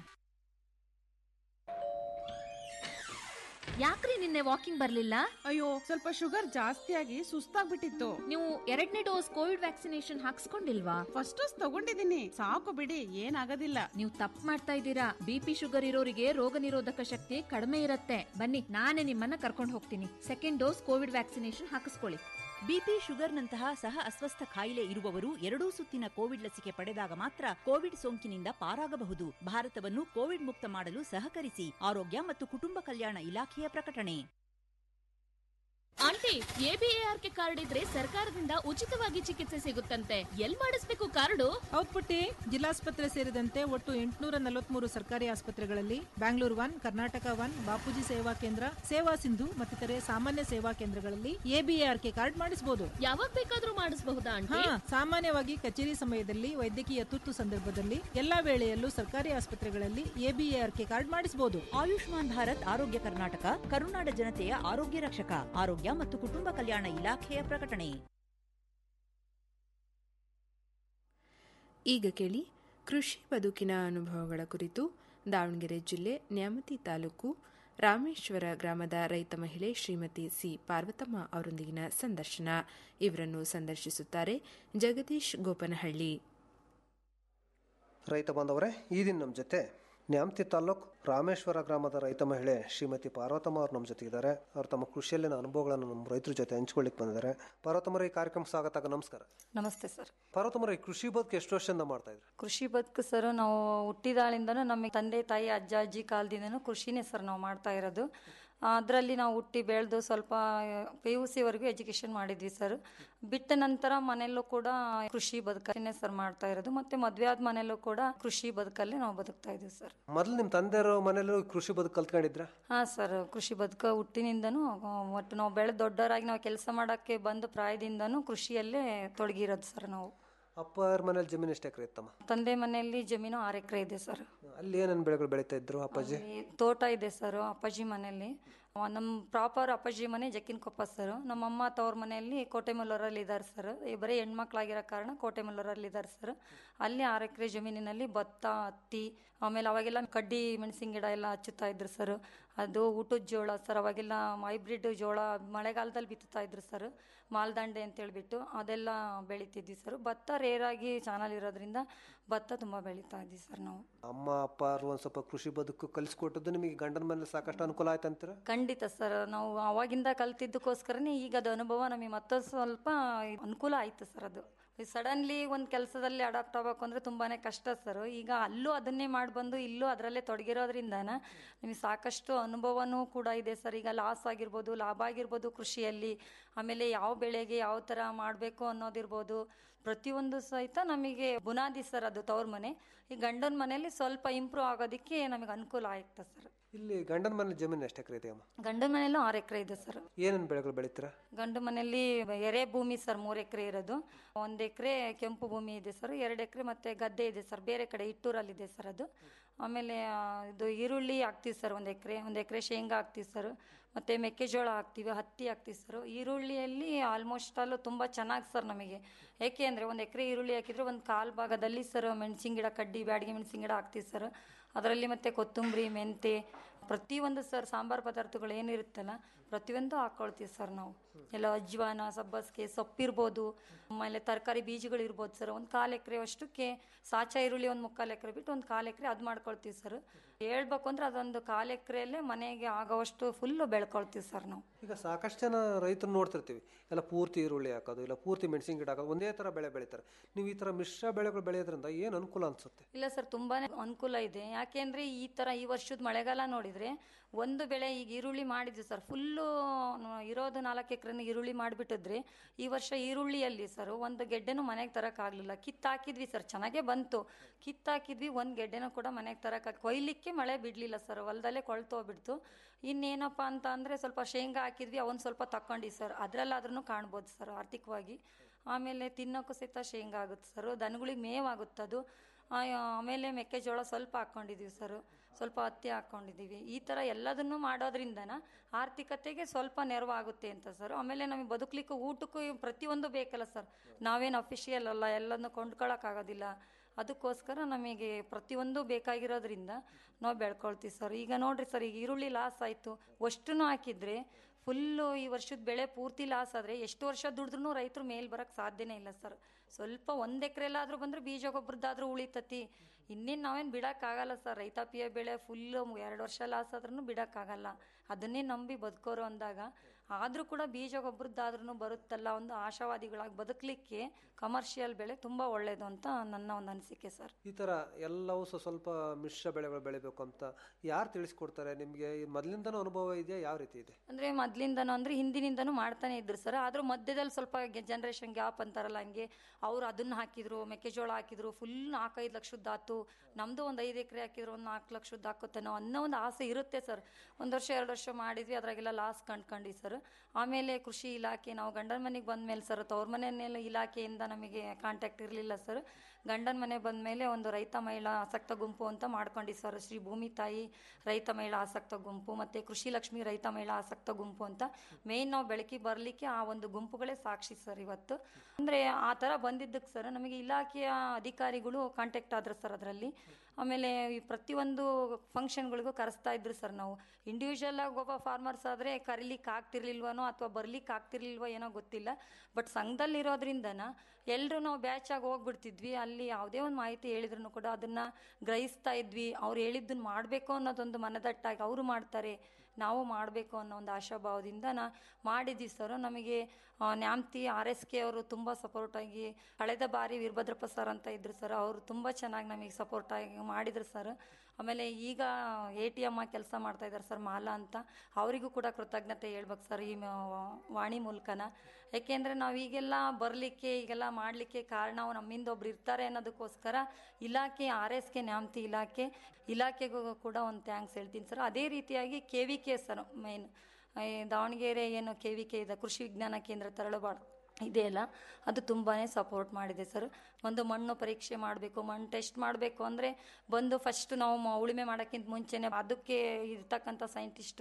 ಯಾಕ್ರಿ ನಿನ್ನೆ ವಾಕಿಂಗ್ ಬರ್ಲಿಲ್ಲ ಅಯ್ಯೋ ಸ್ವಲ್ಪ ಶುಗರ್ ಜಾಸ್ತಿ ಆಗಿ ಸುಸ್ತಾಗ್ಬಿಟ್ಟಿತ್ತು ನೀವು ಎರಡನೇ ಡೋಸ್ ಕೋವಿಡ್ ವ್ಯಾಕ್ಸಿನೇಷನ್ ಹಾಕ್ಸ್ಕೊಂಡಿಲ್ವಾ ಫಸ್ಟ್ ಡೋಸ್ ತಗೊಂಡಿದ್ದೀನಿ ಸಾಕು ಬಿಡಿ ಏನಾಗೋದಿಲ್ಲ ನೀವು ತಪ್ಪು ಮಾಡ್ತಾ ಇದ್ದೀರಾ ಬಿಪಿ ಶುಗರ್ ಇರೋರಿಗೆ ರೋಗ ನಿರೋಧಕ ಶಕ್ತಿ ಕಡಿಮೆ ಇರುತ್ತೆ ಬನ್ನಿ ನಾನೇ ನಿಮ್ಮನ್ನ ಕರ್ಕೊಂಡು ಹೋಗ್ತೀನಿ ಸೆಕೆಂಡ್ ಡೋಸ್ ಕೋವಿಡ್ ವ್ಯಾಕ್ಸಿನೇಷನ್ ಹಾಕಿಸ್ಕೊಳ್ಳಿ ಬಿಪಿ ಶುಗರ್ನಂತಹ ಸಹ ಅಸ್ವಸ್ಥ ಕಾಯಿಲೆ ಇರುವವರು ಎರಡೂ ಸುತ್ತಿನ ಕೋವಿಡ್ ಲಸಿಕೆ ಪಡೆದಾಗ ಮಾತ್ರ ಕೋವಿಡ್ ಸೋಂಕಿನಿಂದ ಪಾರಾಗಬಹುದು ಭಾರತವನ್ನು ಕೋವಿಡ್ ಮುಕ್ತ ಮಾಡಲು ಸಹಕರಿಸಿ ಆರೋಗ್ಯ ಮತ್ತು ಕುಟುಂಬ ಕಲ್ಯಾಣ ಇಲಾಖೆಯ ಪ್ರಕಟಣೆ ಆಂಟಿ ಎಬಿಎಆರ್ಕೆ ಕಾರ್ಡ್ ಇದ್ರೆ ಸರ್ಕಾರದಿಂದ ಉಚಿತವಾಗಿ ಚಿಕಿತ್ಸೆ ಸಿಗುತ್ತಂತೆ ಎಲ್ ಮಾಡಿಸ್ಬೇಕು ಕಾರ್ಡು ಹೌದ್ ಪುಟ್ಟಿ ಜಿಲ್ಲಾಸ್ಪತ್ರೆ ಸೇರಿದಂತೆ ಒಟ್ಟು ಎಂಟುನೂರ ನಲವತ್ಮೂರು ಸರ್ಕಾರಿ ಆಸ್ಪತ್ರೆಗಳಲ್ಲಿ ಬ್ಯಾಂಗ್ಳೂರ್ ಒನ್ ಕರ್ನಾಟಕ ಒನ್ ಬಾಪೂಜಿ ಸೇವಾ ಕೇಂದ್ರ ಸೇವಾ ಸಿಂಧು ಮತ್ತಿತರೆ ಸಾಮಾನ್ಯ ಸೇವಾ ಕೇಂದ್ರಗಳಲ್ಲಿ ಎಬಿಎಆರ್ಕೆ ಕಾರ್ಡ್ ಮಾಡಿಸಬಹುದು ಯಾವಾಗ ಬೇಕಾದ್ರೂ ಮಾಡಿಸಬಹುದಾ ಹಾ ಆಂಟಿ ಸಾಮಾನ್ಯವಾಗಿ ಕಚೇರಿ ಸಮಯದಲ್ಲಿ ವೈದ್ಯಕೀಯ ತುರ್ತು ಸಂದರ್ಭದಲ್ಲಿ ಎಲ್ಲಾ ವೇಳೆಯಲ್ಲೂ ಸರ್ಕಾರಿ ಆಸ್ಪತ್ರೆಗಳಲ್ಲಿ ಎಬಿಎಆರ್ಕೆ ಕಾರ್ಡ್ ಮಾಡಿಸಬಹುದು ಆಯುಷ್ಮಾನ್ ಭಾರತ್ ಆರೋಗ್ಯ ಕರ್ನಾಟಕ ಕರುನಾಡ ಜನತೆಯ ಆರೋಗ್ಯ ರಕ್ಷಕ ಆರೋಗ್ಯ ಮತ್ತು ಕುಟುಂಬ ಕಲ್ಯಾಣ ಇಲಾಖೆಯ ಪ್ರಕಟಣೆ ಈಗ ಕೇಳಿ ಕೃಷಿ ಬದುಕಿನ ಅನುಭವಗಳ ಕುರಿತು ದಾವಣಗೆರೆ ಜಿಲ್ಲೆ ನ್ಯಾಮತಿ ತಾಲೂಕು ರಾಮೇಶ್ವರ ಗ್ರಾಮದ ರೈತ ಮಹಿಳೆ ಶ್ರೀಮತಿ ಸಿ ಪಾರ್ವತಮ್ಮ ಅವರೊಂದಿಗಿನ ಸಂದರ್ಶನ ಇವರನ್ನು ಸಂದರ್ಶಿಸುತ್ತಾರೆ ಜಗದೀಶ್ ಗೋಪನಹಳ್ಳಿ ರೈತ ಬಾಂಧವರೇ ಈ ದಿನ ನಮ್ಮ ಜೊತೆ ನ್ಯಾಮತಿ ತಾಲೂಕ್ ರಾಮೇಶ್ವರ ಗ್ರಾಮದ ರೈತ ಮಹಿಳೆ ಶ್ರೀಮತಿ ಪಾರ್ವತಮ್ಮ ಅವ್ರು ನಮ್ಮ ಜೊತೆ ಇದ್ದಾರೆ ಅವ್ರು ತಮ್ಮ ಕೃಷಿಯಲ್ಲಿನ ಅನುಭವಗಳನ್ನು ನಮ್ಮ ರೈತರ ಜೊತೆ ಹಂಚ್ಕೊಳ್ಳಿಕ್ ಬಂದಿದ್ದಾರೆ ಪಾರ್ವತಮ್ಮರ ಈ ಕಾರ್ಯಕ್ರಮ ಸ್ವಾಗತ ನಮಸ್ಕಾರ ನಮಸ್ತೆ ಸರ್ ಪಾರ್ವತಮ್ಮರ ಈ ಕೃಷಿ ಬದುಕು ಎಷ್ಟು ವರ್ಷದಿಂದ ಮಾಡ್ತಾ ಇದ್ರಿ ಕೃಷಿ ಬದುಕು ಸರ್ ನಾವು ಹುಟ್ಟಿದಾಳಿಂದನೂ ನಮಗೆ ತಂದೆ ತಾಯಿ ಅಜ್ಜ ಅಜ್ಜಿ ಕಾಲದಿಂದನೂ ಕೃಷಿನೇ ಸರ್ ನಾವು ಮಾಡ್ತಾ ಇರೋದು ಅದರಲ್ಲಿ ನಾವು ಹುಟ್ಟಿ ಬೆಳೆದು ಸ್ವಲ್ಪ ಪಿ ಯು ಸಿವರೆಗೂ ಎಜುಕೇಷನ್ ಮಾಡಿದ್ವಿ ಸರ್ ಬಿಟ್ಟ ನಂತರ ಮನೆಯಲ್ಲೂ ಕೂಡ ಕೃಷಿ ಬದುಕನ್ನೇ ಸರ್ ಮಾಡ್ತಾ ಇರೋದು ಮತ್ತೆ ಮದುವೆ ಆದ ಮನೆಯಲ್ಲೂ ಕೂಡ ಕೃಷಿ ಬದುಕಲ್ಲೇ ನಾವು ಬದುಕ್ತಾ ಇದ್ದೀವಿ ಸರ್ ಮೊದಲು ನಿಮ್ಮ ತಂದೆಯವರು ಮನೇಲೂ ಕೃಷಿ ಬದುಕು ಕಲ್ತ್ಕೊಂಡಿದ್ರ ಹಾಂ ಸರ್ ಕೃಷಿ ಬದುಕ ಹುಟ್ಟಿನಿಂದನೂ ಆ, ಒಟ್ಟು ನಾವು ಬೆಳೆದು ದೊಡ್ಡವರಾಗಿ ನಾವು ಕೆಲಸ ಮಾಡೋಕ್ಕೆ ಬಂದ ಪ್ರಾಯದಿಂದನೂ ಕೃಷಿಯಲ್ಲೇ ತೊಡಗಿರೋದು ಸರ್ ನಾವು ಅಪ್ಪ ಅವ್ರ ಮನೇಲಿ ಜಮೀನು ಎಷ್ಟು ಎಕರೆ ಇತ್ತಮ್ಮ ತಂದೆ ಮನೆಯಲ್ಲಿ ಜಮೀನು ಆರು ಎಕರೆ ಇದೆ ಸರ್ ಅಲ್ಲಿ ಏನೇನು ಬೆಳೆಗಳು ಬೆಳೀತಾ ಇದ್ರು ಅಪ್ಪಾಜಿ ಅಲ್ಲಿ ತೋಟ ಇದೆ ಸರ್ ಅಪ್ಪಾಜಿ ಮನೆಯಲ್ಲಿ ನಮ್ಮ ಪ್ರಾಪರ್ ಅಪ್ಪಾಜಿ ಮನೆ ಜಕ್ಕಿನಕೊಪ್ಪ ಸರ್ ನಮ್ಮಮ್ಮ ತವ್ರ ಮನೆಯಲ್ಲಿ ಕೋಟೆಮಲ್ಲೂರಲ್ಲಿ ಇದ್ದಾರೆ ಸರ್ ಈ ಬರೀ ಹೆಣ್ಮಕ್ಳಾಗಿರೋ ಕಾರಣ ಕೋಟೆಮಲ್ಲೂರಲ್ಲಿ ಇದ್ದಾರೆ ಸರ್ ಅಲ್ಲಿ ಆರು ಎಕರೆ ಜಮೀನಿನಲ್ಲಿ ಭತ್ತ ಹತ್ತಿ ಆಮೇಲೆ ಅವಾಗೆಲ್ಲ ಕಡ್ಡಿ ಮೆಣಸಿನ ಗಿಡ ಎಲ್ಲ ಹಚ್ಚುತ್ತಾ ಇದ್ರು ಸರ್ ಅದು ಊಟದ ಜೋಳ ಸರ್ ಅವಾಗೆಲ್ಲ ಹೈಬ್ರಿಡ್ ಜೋಳ ಮಳೆಗಾಲದಲ್ಲಿ ಬಿತ್ತುತ್ತಾ ಇದ್ರು ಸರ್ ಮಾಲ್ದಂಡೆ ಅಂತ ಹೇಳ್ಬಿಟ್ಟು ಅದೆಲ್ಲ ಬೆಳಿತಿದ್ವಿ ಸರ್ ಭತ್ತ ರೇರಾಗಿ ಚಾನಲ್ ಇರೋದ್ರಿಂದ ಭತ್ತ ತುಂಬ ಬೆಳೀತಾ ಇದ್ವಿ ಸರ್ ನಾವು ಅಮ್ಮ ಅಪ್ಪ ಅವ್ರು ಒಂದ್ ಸ್ವಲ್ಪ ಕೃಷಿ ಬದುಕು ಕಲಿಸ್ಕೊಟ್ಟದ್ದು ನಿಮಗೆ ಗಂಡನ ಮನೇಲಿ ಸಾಕಷ್ಟು ಅನುಕೂಲ ಆಯ್ತು ಅಂತೀರಾ ಖಂಡಿತ ಸರ್ ನಾವು ಅವಾಗಿಂದ ಕಲ್ತಿದ್ದಕ್ಕೋಸ್ಕರನೇ ಈಗ ಅದು ಅನುಭವ ನಮಗೆ ಮತ್ತೊಂದು ಸ್ವಲ್ಪ ಅನುಕೂಲ ಆಯ್ತು ಸರ್ ಅದು ಸಡನ್ಲಿ ಒಂದು ಕೆಲಸದಲ್ಲಿ ಅಡಾಪ್ಟ್ ಆಗಬೇಕು ಅಂದರೆ ತುಂಬಾ ಕಷ್ಟ ಸರ್ ಈಗ ಅಲ್ಲೂ ಅದನ್ನೇ ಮಾಡಿ ಬಂದು ಇಲ್ಲೂ ಅದರಲ್ಲೇ ತೊಡಗಿರೋದ್ರಿಂದ ನಿಮಗೆ ಸಾಕಷ್ಟು ಅನುಭವನೂ ಕೂಡ ಇದೆ ಸರ್ ಈಗ ಲಾಸ್ ಆಗಿರ್ಬೋದು ಲಾಭ ಆಗಿರ್ಬೋದು ಕೃಷಿಯಲ್ಲಿ ಆಮೇಲೆ ಯಾವ ಬೆಳೆಗೆ ಯಾವ ಥರ ಮಾಡಬೇಕು ಅನ್ನೋದಿರ್ಬೋದು ಪ್ರತಿಯೊಂದು ಸಹಿತ ನಮಗೆ ಬುನಾದಿ ಸರ್ ಅದು ತವ್ರ ಮನೆ ಈ ಗಂಡನ ಮನೆಯಲ್ಲಿ ಸ್ವಲ್ಪ ಇಂಪ್ರೂವ್ ಆಗೋದಕ್ಕೆ ನಮಗೆ ಅನುಕೂಲ ಆಯ್ತು ಸರ್ ಇಲ್ಲಿ ಗಂಡನ ಮನೇಲಿ ಜಮೀನು ಎಷ್ಟು ಎಕರೆ ಇದೆ ಅಮ್ಮ ಗಂಡನ ಮನೆಯಲ್ಲೂ ಆರು ಎಕರೆ ಇದೆ ಸರ್ ಏನೇನು ಬೆಳೆಗಳು ಬೆಳಿತೀರಾ ಗಂಡು ಮನೆಯಲ್ಲಿ ಎರೆ ಭೂಮಿ ಸರ್ ಮೂರು ಎಕರೆ ಇರೋದು ಒಂದು ಎಕರೆ ಕೆಂಪು ಭೂಮಿ ಇದೆ ಸರ್ ಎರಡು ಎಕರೆ ಮತ್ತೆ ಗದ್ದೆ ಇದೆ ಸರ್ ಬೇರೆ ಕಡೆ ಇಟ್ಟೂರಲ್ಲಿದೆ ಸರ್ ಅದು ಆಮೇಲೆ ಆ, ಇದು ಈರುಳ್ಳಿ ಹಾಕ್ತೀವಿ ಸರ್ ಒಂದು ಎಕರೆ ಒಂದು ಎಕರೆ ಶೇಂಗಾ ಹಾಕ್ತೀವಿ ಸರ್ ಮತ್ತು ಮೆಕ್ಕೆಜೋಳ ಹಾಕ್ತೀವಿ ಹತ್ತಿ ಹಾಕ್ತೀವಿ ಸರ್ ಈರುಳ್ಳಿಯಲ್ಲಿ ಆಲ್ಮೋಸ್ಟ್ ಅಲ್ಲೂ ತುಂಬ ಚೆನ್ನಾಗಿ ಸರ್ ನಮಗೆ ಏಕೆ ಅಂದರೆ ಒಂದು ಎಕರೆ ಈರುಳ್ಳಿ ಹಾಕಿದ್ರೆ ಒಂದು ಕಾಲು ಭಾಗದಲ್ಲಿ ಸರ್ ಮೆಣಸಿನ ಗಿಡ ಕಡ್ಡಿ ಬ್ಯಾಡಿಗೆ ಮೆಣಸಿನ ಗಿಡ ಹಾಕ್ತೀವಿ ಸರ್ ಅದರಲ್ಲಿ ಮತ್ತೆ ಕೊತ್ತಂಬರಿ ಮೆಂತೆ ಪ್ರತಿಯೊಂದು ಸರ್ ಸಾಂಬಾರು ಪದಾರ್ಥಗಳು ಏನಿರುತ್ತಲ್ಲ ಪ್ರತಿಯೊಂದು ಹಾಕ್ಕೊಳ್ತೀವಿ ಸರ್ ನಾವು ಎಲ್ಲ ಅಜ್ವಾನ ಸಬ್ಬಸ್ಗೆ ಸೊಪ್ಪಿರ್ಬೋದು ಆಮೇಲೆ ತರಕಾರಿ ಬೀಜಗಳು ಇರ್ಬೋದು ಸರ್ ಒಂದು ಕಾಲು ಎಕರೆ ಅಷ್ಟಕ್ಕೆ ಸಾಚಾ ಈರುಳ್ಳಿ ಒಂದು ಮುಕ್ಕಾಲು ಎಕರೆ ಬಿಟ್ಟು ಒಂದು ಕಾಲು ಎಕರೆ ಅದು ಮಾಡ್ಕೊಳ್ತೀವಿ ಸರ್ ಹೇಳ್ಬೇಕು ಅಂದ್ರೆ ಅದೊಂದು ಕಾಲು ಎಕರೆಯಲ್ಲೇ ಮನೆಗೆ ಆಗೋವಷ್ಟು ಫುಲ್ಲು ಬೆಳ್ಕೊಳ್ತೀವಿ ಸರ್ ನಾವು ಈಗ ಸಾಕಷ್ಟು ಜನ ರೈತರು ನೋಡ್ತಿರ್ತೀವಿ ಎಲ್ಲ ಪೂರ್ತಿ ಈರುಳ್ಳಿ ಹಾಕೋದು ಇಲ್ಲ ಪೂರ್ತಿ ಮೆಣಸಿನ ಗಿಡ ಹಾಕೋದು ಒಂದೇ ಥರ ಬೆಳೆ ಬೆಳೀತಾರೆ ನೀವು ಈ ಥರ ಮಿಶ್ರ ಬೆಳೆಗಳು ಬೆಳೆಯೋದ್ರಿಂದ ಏನು ಅನುಕೂಲ ಅನಿಸುತ್ತೆ ಇಲ್ಲ ಸರ್ ತುಂಬಾನೇ ಅನುಕೂಲ ಇದೆ ಯಾಕೆಂದ್ರೆ ಈ ತರ ಈ ವರ್ಷದ ಮಳೆಗಾಲ ನೋಡಿದ್ರೆ ಒಂದು ಬೆಳೆ ಈಗ ಈರುಳ್ಳಿ ಮಾಡಿದ್ವಿ ಸರ್ ಫುಲ್ಲು ಇರೋದು ನಾಲ್ಕು ಎಕರೆನ ಈರುಳ್ಳಿ ಮಾಡಿಬಿಟ್ಟಿದ್ರೆ ಈ ವರ್ಷ ಈರುಳ್ಳಿಯಲ್ಲಿ ಸರ್ ಒಂದು ಗೆಡ್ಡೆನೂ ಮನೆಗೆ ತರೋಕ್ಕಾಗಲಿಲ್ಲ ಕಿತ್ತಾಕಿದ್ವಿ ಸರ್ ಚೆನ್ನಾಗೇ ಬಂತು ಕಿತ್ತಾಕಿದ್ವಿ ಒಂದು ಗೆಡ್ಡೆನೂ ಕೂಡ ಮನೆಗೆ ತರಕ್ಕೆ ಕೊಯ್ಲಿಕ್ಕೆ ಮಳೆ ಬಿಡಲಿಲ್ಲ ಸರ್ ಹೊಲದಲ್ಲೇ ಕೊಳ್ತೋಗ್ಬಿಡ್ತು ಇನ್ನೇನಪ್ಪ ಅಂತ ಅಂದರೆ ಸ್ವಲ್ಪ ಶೇಂಗಾ ಹಾಕಿದ್ವಿ ಅವನ್ ಸ್ವಲ್ಪ ತಕ್ಕೊಂಡಿ ಸರ್ ಅದರಲ್ಲಾದ್ರೂ ಕಾಣ್ಬೋದು ಸರ್ ಆರ್ಥಿಕವಾಗಿ ಆಮೇಲೆ ತಿನ್ನೋಕ್ಕೂ ಸಹಿತ ಶೇಂಗಾ ಆಗುತ್ತೆ ಸರ್ ದನಗಳಿಗೆ ಮೇವಾಗುತ್ತೆ ಅದು ಆ- ಆಮೇಲೆ ಮೆಕ್ಕೆಜೋಳ ಸ್ವಲ್ಪ ಹಾಕ್ಕೊಂಡಿದ್ದೀವಿ ಸರ್ ಸ್ವಲ್ಪ ಹತ್ತಿ ಹಾಕ್ಕೊಂಡಿದ್ದೀವಿ ಈ ಥರ ಎಲ್ಲದನ್ನು ಮಾಡೋದ್ರಿಂದನ ಆರ್ಥಿಕತೆಗೆ ಸ್ವಲ್ಪ ನೆರವಾಗುತ್ತೆ ಅಂತ ಸರ್ ಆಮೇಲೆ ನಮಗೆ ಬದುಕಲಿಕ್ಕೂ ಊಟಕ್ಕೂ ಪ್ರತಿಯೊಂದು ಬೇಕಲ್ಲ ಸರ್ ನಾವೇನು ಅಫಿಷಿಯಲ್ ಅಲ್ಲ ಎಲ್ಲದನ್ನು ಕೊಂಡ್ಕೊಳ್ಳೋಕ್ಕಾಗೋದಿಲ್ಲ ಅದಕ್ಕೋಸ್ಕರ ನಮಗೆ ಪ್ರತಿಯೊಂದು ಬೇಕಾಗಿರೋದ್ರಿಂದ ನಾವು ಬೆಳ್ಕೊಳ್ತೀವಿ ಸರ್ ಈಗ ನೋಡ್ರಿ ಸರ್ ಈಗ ಈರುಳ್ಳಿ ಲಾಸ್ ಆಯಿತು ಅಷ್ಟನ್ನು ಹಾಕಿದ್ರೆ ಫುಲ್ಲು ಈ ವರ್ಷದ ಬೆಳೆ ಪೂರ್ತಿ ಲಾಸ್ ಆದರೆ ಎಷ್ಟು ವರ್ಷ ದುಡಿದ್ರೂ ರೈತರು ಮೇಲೆ ಬರೋಕ್ಕೆ ಸಾಧ್ಯನೇ ಇಲ್ಲ ಸರ್ ಸ್ವಲ್ಪ ಒಂದು ಎಕರೆಲ್ಲಾದರೂ ಬಂದರೆ ಬೀಜ ಗೊಬ್ಬರದ್ದಾದ್ರೂ ಉಳಿತತಿ ಇನ್ನೇನು ನಾವೇನು ಬಿಡೋಕ್ಕಾಗಲ್ಲ ಸರ್ ರೈತಾಪಿಯ ಬೆಳೆ ಫುಲ್ಲು ಎರಡು ವರ್ಷ ಲಾಸ್ ಆದ್ರೂ ಬಿಡೋಕ್ಕಾಗಲ್ಲ ಅದನ್ನೇ ನಂಬಿ ಬದುಕೋರು ಅಂದಾಗ ಆದರೂ ಕೂಡ ಬೀಜ ಗೊಬ್ಬರದ್ದಾದ್ರೂ ಬರುತ್ತಲ್ಲ ಒಂದು ಆಶಾವಾದಿಗಳಾಗಿ ಬದುಕಲಿಕ್ಕೆ ಕಮರ್ಷಿಯಲ್ ಬೆಳೆ ತುಂಬ ಒಳ್ಳೆಯದು ಅಂತ ನನ್ನ ಒಂದು ಅನಿಸಿಕೆ ಸರ್ ಈ ಥರ ಎಲ್ಲವೂ ಸ ಸ್ವಲ್ಪ ಮಿಶ್ರ ಬೆಳೆಗಳು ಬೆಳಿಬೇಕು ಅಂತ ಯಾರು ತಿಳಿಸ್ಕೊಡ್ತಾರೆ ನಿಮಗೆ ಮೊದಲಿಂದನೂ ಅನುಭವ ಇದೆಯಾ ಯಾವ ರೀತಿ ಇದೆ ಅಂದರೆ ಮೊದಲಿಂದನೂ ಅಂದರೆ ಹಿಂದಿನಿಂದನೂ ಮಾಡ್ತಾನೆ ಇದ್ರು ಸರ್ ಆದರೂ ಮಧ್ಯದಲ್ಲಿ ಸ್ವಲ್ಪ ಜನ್ರೇಷನ್ ಗ್ಯಾಪ್ ಅಂತಾರಲ್ಲ ಹಂಗೆ ಅವ್ರು ಅದನ್ನ ಹಾಕಿದ್ರು ಮೆಕ್ಕೆಜೋಳ ಹಾಕಿದ್ರು ಫುಲ್ ನಾಲ್ಕೈದು ಲಕ್ಷದ್ದು ಆತು ನಮ್ಮದು ಒಂದು ಐದು ಎಕರೆ ಹಾಕಿದ್ರು ಒಂದು ನಾಲ್ಕು ಲಕ್ಷದ್ದು ಹಾಕುತ್ತೇನೋ ಅನ್ನೋ ಒಂದು ಆಸೆ ಇರುತ್ತೆ ಸರ್ ಒಂದು ವರ್ಷ ಎರಡು ವರ್ಷ ಮಾಡಿದ್ವಿ ಅದ್ರಾಗೆಲ್ಲ ಲಾಸ್ ಕಂಡ್ಕೊಂಡ್ವಿ ಸರ್ ಆಮೇಲೆ ಕೃಷಿ ಇಲಾಖೆ ನಾವು ಗಂಡನ ಮನೆಗೆ ಬಂದ ಮೇಲೆ ಸರ್ ತವ್ರ ಮನೆಯನ್ನೆಲ್ಲ ಇಲಾಖೆಯಿಂದ ನಮಗೆ ಕಾಂಟ್ಯಾಕ್ಟ್ ಇರಲಿಲ್ಲ ಸರ್ ಗಂಡನ ಮನೆ ಬಂದ ಮೇಲೆ ಒಂದು ರೈತ ಮಹಿಳಾ ಆಸಕ್ತ ಗುಂಪು ಅಂತ ಮಾಡ್ಕೊಂಡಿ ಸರ್ ಶ್ರೀ ಭೂಮಿ ತಾಯಿ ರೈತ ಮಹಿಳಾ ಆಸಕ್ತ ಗುಂಪು ಮತ್ತು ಕೃಷಿ ಲಕ್ಷ್ಮಿ ರೈತ ಮಹಿಳಾ ಆಸಕ್ತ ಗುಂಪು ಅಂತ ಮೇನ್ ನಾವು ಬೆಳಕಿ ಬರಲಿಕ್ಕೆ ಆ ಒಂದು ಗುಂಪುಗಳೇ ಸಾಕ್ಷಿ ಸರ್ ಇವತ್ತು ಅಂದರೆ ಆ ಥರ ಬಂದಿದ್ದಕ್ಕೆ ಸರ್ ನಮಗೆ ಇಲಾಖೆಯ ಅಧಿಕಾರಿಗಳು ಕಾಂಟ್ಯಾಕ್ಟ್ ಆದ್ರು ಸರ್ ಅದರಲ್ಲಿ ಆಮೇಲೆ ಈ ಪ್ರತಿಯೊಂದು ಫಂಕ್ಷನ್ಗಳಿಗೂ ಕರೆಸ್ತಾ ಇದ್ರು ಸರ್ ನಾವು ಇಂಡಿವಿಜುವಲ್ ಆಗಿ ಒಬ್ಬ ಫಾರ್ಮರ್ಸ್ ಆದರೆ ಕರೀಲಿಕ್ಕೆ ಆಗ್ತಿರ್ಲಿಲ್ವನೋ ಅಥವಾ ಬರ್ಲಿಕ್ಕೆ ಆಗ್ತಿರ್ಲಿಲ್ವೋ ಏನೋ ಗೊತ್ತಿಲ್ಲ ಬಟ್ ಸಂಘದಲ್ಲಿರೋದ್ರಿಂದನ ಎಲ್ಲರೂ ನಾವು ಬ್ಯಾಚ್ ಆಗಿ ಹೋಗ್ಬಿಡ್ತಿದ್ವಿ ಅಲ್ಲಿ ಯಾವುದೇ ಒಂದು ಮಾಹಿತಿ ಹೇಳಿದ್ರು ಕೂಡ ಅದನ್ನು ಗ್ರಹಿಸ್ತಾ ಇದ್ವಿ ಅವ್ರು ಹೇಳಿದ್ದನ್ನು ಮಾಡಬೇಕು ಅನ್ನೋದೊಂದು ಮನದಟ್ಟಾಗಿ ಅವರು ಮಾಡ್ತಾರೆ ನಾವು ಮಾಡಬೇಕು ಅನ್ನೋ ಒಂದು ಆಶಾಭಾವದಿಂದ ನಾ ಮಾಡಿದ್ವಿ ಸರ್ ನಮಗೆ ಆ, ನ್ಯಾಮ್ತಿ ಆರ್ ಎಸ್ ಕೆ ಅವರು ತುಂಬ ಸಪೋರ್ಟಾಗಿ ಕಳೆದ ಬಾರಿ ವೀರಭದ್ರಪ್ಪ ಸರ್ ಅಂತ ಇದ್ರು ಸರ್ ಅವರು ತುಂಬ ಚೆನ್ನಾಗಿ ನಮಗೆ ಸಪೋರ್ಟಾಗಿ ಮಾಡಿದ್ರು ಸರ್ ಆಮೇಲೆ ಈಗ ಎ ಟಿ ಎಮ್ ಕೆಲಸ ಮಾಡ್ತಾ ಇದ್ದಾರೆ ಸರ್ ಮಾಲಾ ಅಂತ ಅವರಿಗೂ ಕೂಡ ಕೃತಜ್ಞತೆ ಹೇಳ್ಬೇಕು ಸರ್ ಈ ಮ- ವಾಣಿ ಮೂಲಕನ ಯಾಕೆಂದರೆ ನಾವು ಈಗೆಲ್ಲ ಬರಲಿಕ್ಕೆ ಈಗೆಲ್ಲ ಮಾಡಲಿಕ್ಕೆ ಕಾರಣ ಅವ್ರು ನಮ್ಮಿಂದ ಒಬ್ರು ಇರ್ತಾರೆ ಅನ್ನೋದಕ್ಕೋಸ್ಕರ ಇಲಾಖೆ ಆರ್ ಎಸ್ ಕೆ ನ್ಯಾಮ್ತಿ ಇಲಾಖೆ ಇಲಾಖೆಗೂ ಕೂಡ ಒಂದು ಥ್ಯಾಂಕ್ಸ್ ಹೇಳ್ತೀನಿ ಸರ್ ಅದೇ ರೀತಿಯಾಗಿ K V K sir main Davangere ಏನು ಕೆ ವಿ ಕೆ ಇದೆ ಕೃಷಿ ವಿಜ್ಞಾನ ಕೇಂದ್ರ ತರಳಬಾಳು ಇದೆಯಲ್ಲ ಅದು ತುಂಬಾ ಸಪೋರ್ಟ್ ಮಾಡಿದೆ ಸರ್ ಒಂದು ಮಣ್ಣು ಪರೀಕ್ಷೆ ಮಾಡಬೇಕು ಮಣ್ಣು ಟೆಸ್ಟ್ ಮಾಡಬೇಕು ಅಂದರೆ ಬಂದು ಫಸ್ಟ್ ನಾವು ಮ- ಉಳುಮೆ ಮಾಡೋಕ್ಕಿಂತ ಮುಂಚೆನೆ ಅದಕ್ಕೆ ಇರ್ತಕ್ಕಂಥ ಸೈಂಟಿಸ್ಟು